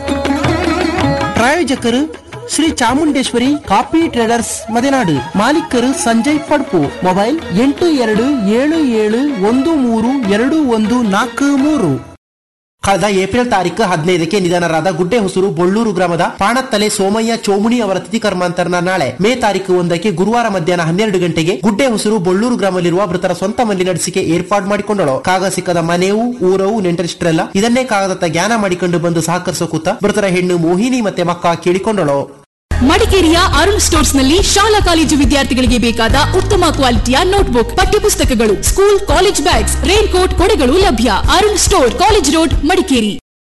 ಪ್ರಾಯೋಜಕರು ಶ್ರೀ ಚಾಮುಂಡೇಶ್ವರಿ ಕಾಫಿ ಟ್ರೇಡರ್ಸ್ ಮದೆನಾಡು ಮಾಲೀಕರು ಸಂಜಯ್ ಪಡ್ಪು ಮೊಬೈಲ್ ಎಂಟು ಎರಡು ಏಳು ಏಳು ಒಂದು ಮೂರು ಎರಡು ಒಂದು ನಾಲ್ಕು ಮೂರು ಕಳೆದ ಏಪ್ರಿಲ್ ತಾರೀಕು ಹದಿನೈದಕ್ಕೆ ನಿಧನರಾದ ಗುಡ್ಡೆ ಹೊಸೂರು ಬೊಳ್ಳೂರು ಗ್ರಾಮದ ಪಾಣತ್ತಲೆ ಸೋಮಯ್ಯ ಚೋಮುನಿ ಅವರ ತಿಥಿ ಕರ್ಮಾಂತರನ ನಾಳೆ ಮೇ ತಾರೀಕು ಒಂದಕ್ಕೆ ಗುರುವಾರ ಮಧ್ಯಾಹ್ನ ಹನ್ನೆರಡು ಗಂಟೆಗೆ ಗುಡ್ಡೆ ಹೊಸೂರು ಬೊಳ್ಳೂರು ಗ್ರಾಮದಲ್ಲಿರುವ ಮೃತರ ಸ್ವಂತ ಮಲ್ಲಿ ನಡೆಸಿಕೆ ಏರ್ಪಾಡು ಮಾಡಿಕೊಂಡಳು ಕಾಗ ಸಿಕ್ಕದ ಮನೆಯೂ ಊರವು ನೆಂಟರಿಷ್ಟರೆಲ್ಲ ಇದನ್ನೇ ಕಾಗದತ್ತ ಜ್ಞಾನ ಮಾಡಿಕೊಂಡು ಬಂದು ಸಹಕರಿಸೋ ಕೂತ ಮೃತರ ಹೆಣ್ಣು ಮೋಹಿನಿ ಮತ್ತೆ ಮಕ್ಕ ಕೇಳಿಕೊಂಡಳು ಮಡಿಕೇರಿಯ ಅರುಣ್ ಸ್ಟೋರ್ಸ್ ನಲ್ಲಿ ಶಾಲಾ ಕಾಲೇಜು ವಿದ್ಯಾರ್ಥಿಗಳಿಗೆ ಬೇಕಾದ ಉತ್ತಮ ಕ್ವಾಲಿಟಿಯ ನೋಟ್ಬುಕ್ ಪಠ್ಯಪುಸ್ತಕಗಳು school college bags rain coat ಕೊಡೆಗಳು ಲಭ್ಯ Arun store college road Madikeri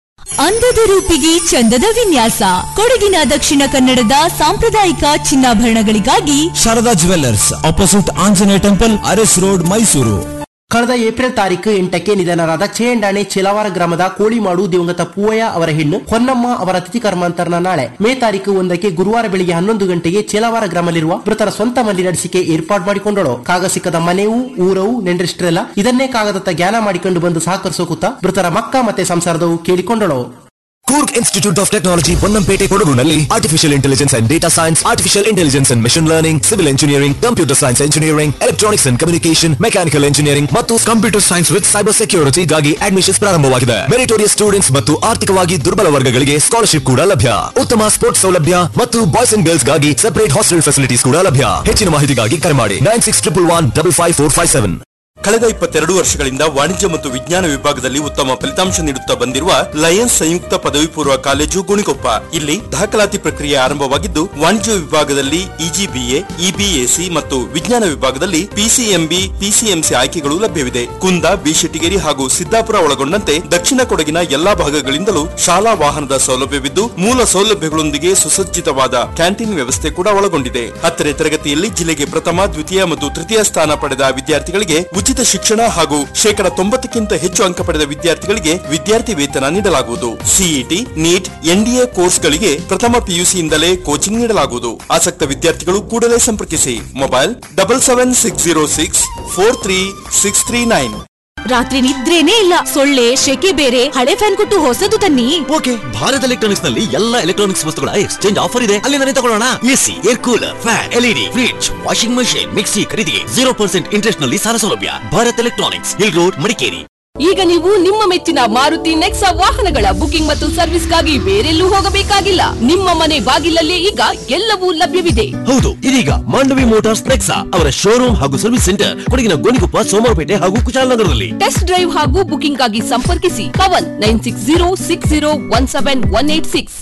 ಅಂದದ ರೂಪಿಗೆ ಚಂದದ ವಿನ್ಯಾಸ ಕೊಡಗಿನ ದಕ್ಷಿಣ ಕನ್ನಡದ ಸಾಂಪ್ರದಾಯಿಕ ಚಿನ್ನಾಭರಣಗಳಿಗಾಗಿ Sharada jewellers opposite Anjaneya temple Urs road Mysuru ಕಳೆದ ಏಪ್ರಿಲ್ ತಾರೀಕು ಎಂಟಕ್ಕೆ ನಿಧನರಾದ ಚೇಂಡಾಣೆ ಚಿಲವಾರ ಗ್ರಾಮದ ಕೋಳಿಮಾಡು ದಿವಂಗತ ಪೂವಯ್ಯ ಅವರ ಹೆಣ್ಣು ಹೊನ್ನಮ್ಮ ಅವರ ತಿಥಿ ಕರ್ಮಾಂತರನ ನಾಳೆ ಮೇ ತಾರೀಕು ಒಂದಕ್ಕೆ ಗುರುವಾರ ಬೆಳಿಗ್ಗೆ ಹನ್ನೊಂದು ಗಂಟೆಗೆ ಚೇಲವಾರ ಗ್ರಾಮದಲ್ಲಿರುವ ಮೃತರ ಸ್ವಂತ ಮಲ್ಲಿ ನಡೆಸಿಕೆ ಏರ್ಪಾಡು ಮಾಡಿಕೊಂಡಳು ಕಾಗ ಸಿಕ್ಕದ ಮನೆಯೂ ಊರವು ನೆಂಡರಿಷ್ಟರೆಲ್ಲ ಇದನ್ನೇ ಕಾಗದತ್ತ ಜ್ಞಾನ ಮಾಡಿಕೊಂಡು ಬಂದು ಸಹಕರಿಸೋ ಕೂತ ಮೃತರ ಮಕ್ಕ ಮತ್ತೆ ಸಂಸಾರದವು ಕೇಳಿಕೊಂಡಳು Coorg institute of technology Ponnampet ಕೊಡಗುನಲ್ಲಿ artificial intelligence and data science artificial intelligence and machine learning civil engineering computer science engineering electronics and communication mechanical engineering ಮತ್ತು ಕಂಪ್ಯೂಟರ್ ಸೈನ್ಸ್ ವಿತ್ ಸೈಬರ್ ಸೆಕ್ಯೂರಿಟಿಗಾಗಿ ಅಡ್ಮಿಷನ್ಸ್ ಪ್ರಾರಂಭವಾಗಿದೆ ಮೆರಿಟೋರಿಯಸ್ ಸ್ಟೂಡೆಂಟ್ಸ್ ಮತ್ತು ಆರ್ಥಿಕವಾಗಿ ದುರ್ಬಲ ವರ್ಗಗಳಿಗೆ ಸ್ಕಾಲರ್ಶಿಪ್ ಕೂಡ ಲಭ್ಯ ಉತ್ತಮ ಸ್ಪೋರ್ಟ್ಸ್ ಸೌಲಭ್ಯ ಮತ್ತು ಬಾಯ್ಸ್ ಅಂಡ್ ಗರ್ಲ್ಸ್ ಗಾಗಿ ಸೆಪರೇಟ್ ಹಾಸ್ಟೆಲ್ ಫೆಸಿಲಿಟೀಸ್ ಕೂಡ ಲಭ್ಯ ಹೆಚ್ಚಿನ ಮಾಹಿತಿಗಾಗಿ ಕರೆ ಮಾಡಿ nine six triple one double five four five seven ಕಳೆದ ಇಪ್ಪತ್ತೆರಡು ವರ್ಷಗಳಿಂದ ವಾಣಿಜ್ಯ ಮತ್ತು ವಿಜ್ಞಾನ ವಿಭಾಗದಲ್ಲಿ ಉತ್ತಮ ಫಲಿತಾಂಶ ನೀಡುತ್ತಾ ಬಂದಿರುವ ಲಯನ್ಸ್ ಸಂಯುಕ್ತ ಪದವಿ ಪೂರ್ವ ಕಾಲೇಜು ಗುಣಿಕೊಪ್ಪ ಇಲ್ಲಿ ದಾಖಲಾತಿ ಪ್ರಕ್ರಿಯೆ ಆರಂಭವಾಗಿದ್ದು ವಾಣಿಜ್ಯ ವಿಭಾಗದಲ್ಲಿ ಇಜಿಬಿಎ ಇಬಿಎಸಿ ಮತ್ತು ವಿಜ್ಞಾನ ವಿಭಾಗದಲ್ಲಿ ಪಿಸಿಎಂಬಿ ಪಿಸಿಎಂಸಿ ಆಯ್ಕೆಗಳು ಲಭ್ಯವಿದೆ ಕುಂದ ಬಿಶೆಟ್ಟಿಗೇರಿ ಹಾಗೂ ಸಿದ್ದಾಪುರ ಒಳಗೊಂಡಂತೆ ದಕ್ಷಿಣ ಕೊಡಗಿನ ಎಲ್ಲಾ ಭಾಗಗಳಿಂದಲೂ ಶಾಲಾ ವಾಹನದ ಸೌಲಭ್ಯವಿದ್ದು ಮೂಲ ಸೌಲಭ್ಯಗಳೊಂದಿಗೆ ಸುಸಜ್ಜಿತವಾದ ಕ್ಯಾಂಟೀನ್ ವ್ಯವಸ್ಥೆ ಕೂಡ ಒಳಗೊಂಡಿದೆ ಹತ್ತನೇ ತರಗತಿಯಲ್ಲಿ ಜಿಲ್ಲೆಗೆ ಪ್ರಥಮ ದ್ವಿತೀಯ ಮತ್ತು ತೃತೀಯ ಸ್ಥಾನ ಪಡೆದ ವಿದ್ಯಾರ್ಥಿಗಳಿಗೆ ಉಚಿತ ಶಿಕ್ಷಣ ಹಾಗೂ ಶೇಕಡ ತೊಂಬತ್ತಕ್ಕಿಂತ ಹೆಚ್ಚು ಅಂಕ ಪಡೆದ ವಿದ್ಯಾರ್ಥಿಗಳಿಗೆ ವಿದ್ಯಾರ್ಥಿ ವೇತನ ನೀಡಲಾಗುವುದು ಸಿಇಟಿ ನೀಟ್ ಎನ್ಡಿಎ ಕೋರ್ಸ್ಗಳಿಗೆ ಪ್ರಥಮ ಪಿಯುಸಿಯಿಂದಲೇ ಕೋಚಿಂಗ್ ನೀಡಲಾಗುವುದು ಆಸಕ್ತ ವಿದ್ಯಾರ್ಥಿಗಳು ಕೂಡಲೇ ಸಂಪರ್ಕಿಸಿ mobile double seven six zero six four three six three nine ರಾತ್ರಿ ನಿದ್ರೇನೇ ಇಲ್ಲ ಸೊಳ್ಳೆ ಶೆಕೆ ಬೇರೆ ಹಳೆ ಫ್ಯಾನ್ ಕೊಟ್ಟು ಹೊಸದು ತನ್ನಿ ಓಕೆ ಭಾರತ್ ಎಲೆಕ್ಟ್ರಾನಿಕ್ಸ್ ನಲ್ಲಿ ಎಲ್ಲ ಎಲೆಕ್ಟ್ರಾನಿಕ್ಸ್ ವಸ್ತುಗಳ ಎಕ್ಸ್ಚೇಂಜ್ ಆಫರ್ ಇದೆ ಅಲ್ಲಿ ತಗೊಳ್ಳೋಣ AC air cooler fan LED fridge washing machine mixie ಖರೀದಿಗೆ ಜೀರೋ ಪರ್ಸೆಂಟ್ ಇಂಟ್ರೆಸ್ಟ್ ನಲ್ಲಿ ಸಾಲ ಸೌಲಭ್ಯ Bharat electronics hill road Madikeri ಈಗ ನೀವು ನಿಮ್ಮ ಮೆಚ್ಚಿನ ಮಾರುತಿ ನೆಕ್ಸಾ ವಾಹನಗಳ ಬುಕಿಂಗ್ ಮತ್ತು ಸರ್ವಿಸ್ಗಾಗಿ ಬೇರೆಲ್ಲೂ ಹೋಗಬೇಕಾಗಿಲ್ಲ ನಿಮ್ಮ ಮನೆ ಬಾಗಿಲಲ್ಲೇ ಈಗ ಎಲ್ಲವೂ ಲಭ್ಯವಿದೆ ಹೌದು ಇದೀಗ ಮಾಂಡವಿ ಮೋಟಾರ್ಸ್ ನೆಕ್ಸಾ ಅವರ ಶೋರೂಮ್ ಹಾಗೂ ಸರ್ವಿಸ್ ಸೆಂಟರ್ ಕೊಡಗಿನ ಗೋಣಿಕೊಪ್ಪ ಸೋಮವಾರಪೇಟೆ ಹಾಗೂ ಕುಶಾಲನಗರದಲ್ಲಿ ಟೆಸ್ಟ್ ಡ್ರೈವ್ ಹಾಗೂ ಬುಕಿಂಗ್ ಆಗಿ ಸಂಪರ್ಕಿಸಿ Pavan nine six zero six zero one seven one eight six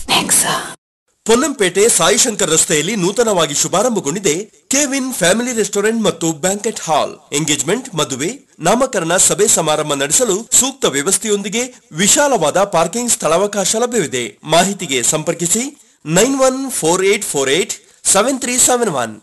Ponnampet Saishankar ರಸ್ತೆಯಲ್ಲಿ ನೂತನವಾಗಿ ಶುಭಾರಂಭಗೊಂಡಿದೆ ಕೆವಿನ್ ಫ್ಯಾಮಿಲಿ ರೆಸ್ಟೋರೆಂಟ್ ಮತ್ತು ಬ್ಯಾಂಕೆಟ್ ಹಾಲ್ ಎಂಗೇಜ್ಮೆಂಟ್ ಮದುವೆ ನಾಮಕರಣ ಸಭೆ ಸಮಾರಂಭ ನಡೆಸಲು ಸೂಕ್ತ ವ್ಯವಸ್ಥೆಯೊಂದಿಗೆ ವಿಶಾಲವಾದ ಪಾರ್ಕಿಂಗ್ ಸ್ಥಳಾವಕಾಶ ಲಭ್ಯವಿದೆ ಮಾಹಿತಿಗೆ ಸಂಪರ್ಕಿಸಿ nine one four eight four eight seven three seven one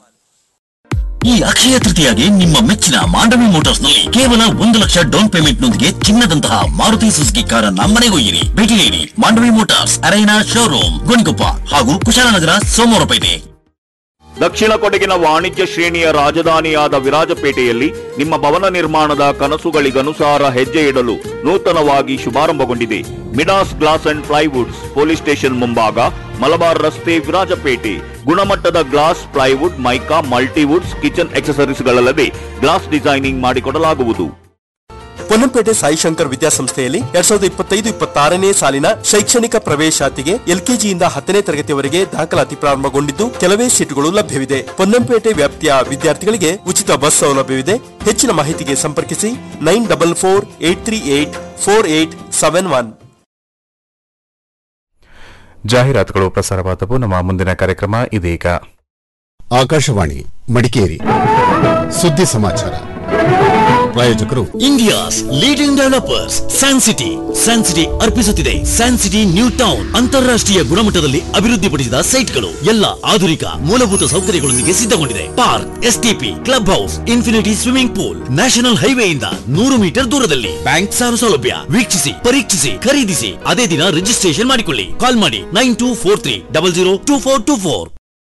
ಈ ಅಕ್ಷಯ ತೃತೀಯಗೆ ನಿಮ್ಮ ಮೆಚ್ಚಿನ ಮಾಂಡವಿ ಮೋಟಾರ್ಸ್ ನಲ್ಲಿ ಕೇವಲ ಒಂದು ಲಕ್ಷ ಡೌನ್ ಪೇಮೆಂಟ್ ನೊಂದಿಗೆ ಚಿನ್ನದಂತಹ ಮಾರುತಿ ಸುಜುಕಿ ಕಾರನ್ನ ಮನೆಗೊಯ್ಯಿರಿ ಭೇಟಿ ನೀಡಿ Mandovi motors arena showroom Gonikoppa ಹಾಗೂ ಕುಶಾಲನಗರ ಸೋಮವಾರಪೇಟೆ ದಕ್ಷಿಣ ಕೊಡಗಿನ ವಾಣಿಜ್ಯ ಶ್ರೇಣಿಯ ರಾಜಧಾನಿಯಾದ ವಿರಾಜಪೇಟೆಯಲ್ಲಿ ನಿಮ್ಮ ಭವನ ನಿರ್ಮಾಣದ ಕನಸುಗಳಿಗನುಸಾರ ಹೆಜ್ಜೆ ಇಡಲು ನೂತನವಾಗಿ ಶುಭಾರಂಭಗೊಂಡಿದೆ Midas glass and plywoods police station ಮುಂಭಾಗ ಮಲಬಾರ್ ರಸ್ತೆ ವಿರಾಜಪೇಟೆ ಗುಣಮಟ್ಟದ glass plywood mica multiwoods kitchen ಎಕ್ಸಸರೀಸ್ಗಳಲ್ಲದೆ ಗ್ಲಾಸ್ ಡಿಸೈನಿಂಗ್ ಮಾಡಿಕೊಡಲಾಗುವುದು ಪೊನ್ನಂಪೇಟೆ ಸಾಯಿಶಂಕರ್ ವಿದ್ಯಾಸಂಸ್ಥೆಯಲ್ಲಿ ಎರಡ್ ಸಾವಿರದ ಇಪ್ಪತ್ತೈದು ಇಪ್ಪತ್ತಾರನೇ ಸಾಲಿನ ಶೈಕ್ಷಣಿಕ ಪ್ರವೇಶಾತಿಗೆ ಎಲ್ಕೆಜಿಯಿಂದ ಹತ್ತನೇ ತರಗತಿವರೆಗೆ ದಾಖಲಾತಿ ಪ್ರಾರಂಭಗೊಂಡಿದ್ದು ಕೆಲವೇ ಸೀಟುಗಳು ಲಭ್ಯವಿದೆ ಪೊನ್ನಂಪೇಟೆ ವ್ಯಾಪ್ತಿಯ ವಿದ್ಯಾರ್ಥಿಗಳಿಗೆ ಉಚಿತ ಬಸ್ ಸೌಲಭ್ಯವಿದೆ ಹೆಚ್ಚಿನ ಮಾಹಿತಿಗೆ ಸಂಪರ್ಕಿಸಿ nine double four eight three eight four eight seven one ಜಾಹೀರಾತುಗಳು ಪ್ರಸಾರವಾದವು ನಮ್ಮ ಮುಂದಿನ ಕಾರ್ಯಕ್ರಮ ಇದೀಗ ಆಕಾಶವಾಣಿ ಮಡಿಕೇರಿ ಸುದ್ದಿ ಸಮಾಚಾರ ಪ್ರಾಯೋಜಕರು India's leading developers San City San City ಅರ್ಪಿಸುತ್ತಿದೆ ಸ್ಯಾನ್ ಸಿಟಿ ನ್ಯೂ ಟೌನ್ ಅಂತಾರಾಷ್ಟ್ರೀಯ ಗುಣಮಟ್ಟದಲ್ಲಿ ಅಭಿವೃದ್ಧಿಪಡಿಸಿದ ಸೈಟ್ಗಳು ಎಲ್ಲ ಆಧುನಿಕ ಮೂಲಭೂತ ಸೌಕರ್ಯಗಳೊಂದಿಗೆ ಸಿದ್ಧಗೊಂಡಿದೆ park STP club house infinity swimming pool national ಹೈವೇಯಿಂದ ನೂರು ಮೀಟರ್ ದೂರದಲ್ಲಿ ಬ್ಯಾಂಕ್ ಸಾಲ ಸೌಲಭ್ಯ ವೀಕ್ಷಿಸಿ ಪರೀಕ್ಷಿಸಿ ಖರೀದಿಸಿ ಅದೇ ದಿನ ರಿಜಿಸ್ಟ್ರೇಷನ್ ಮಾಡಿಕೊಳ್ಳಿ ಕಾಲ್ ಮಾಡಿ nine two four three double zero two four two four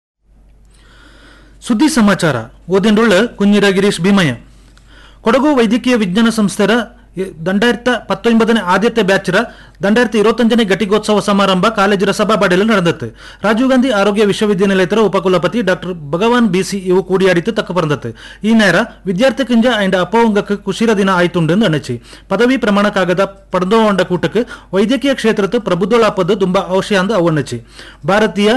ಸುದ್ದಿ ಸಮಾಚಾರ ಓದಿನೊಳ್ಳ ಕುഞ്ഞിರ ಗಿರೀಶ್ ಭೀಮಯ್ಯ ಕೊಡಗು ವೈದ್ಯಕೀಯ ವಿಜ್ಞಾನ ಸಂಸ್ಥೆರ ದಂಡಾಯಿರತ್ತ ಪತ್ತೊಂಬತ್ತನೇ ಆದ್ಯತೆ ಬ್ಯಾಚ್ರ ದಂಡಾಯಿರത്തി ഇരുപത്തഞ്ചನೇ ಘಟಿಕೋತ್ಸವ ಸಮಾರಂಭ ಕಾಲೇಜಿನ ಸಭಾಬಾಡಿಯಲ್ಲಿ ನಡೆದತ್ತು ರಾಜೀವ್ ಗಾಂಧಿ ಆರೋಗ್ಯ ವಿಶ್ವವಿದ್ಯಾನಿಲಯದ ಉಪಕುಲಪತಿ ಡಾಕ್ಟರ್ ಭಗವಾನ್ ಬಿಸಿ ಇವು ಕೂಡಿಯಾಡಿத்து ತಕ್ಕ ಬಂದತ್ತು ಈ ನೇರ ವಿದ್ಯಾರ್ಥಿ ಕಿಂಜ ಅಂಡ್ ಅಪವಂಗಕ್ಕೆ ಕುಶಿರ ದಿನ ಆಯ್ತುಂಡು ಅಣಚಿ ಪದವಿ ಪ್ರಮಾಣ ಕಾಗದ ಪಡೆದೋಂಡ ಕೂಟಕ್ಕೆ ವೈದ್ಯಕೀಯ ಕ್ಷೇತ್ರದ ಪ್ರಬುದ್ಧೋಳಾಪದ್ದು ತುಂಬಾ ಅವಶ್ಯ ಅಂದ ಅವಣ್ಣಚಿ ಭಾರತೀಯ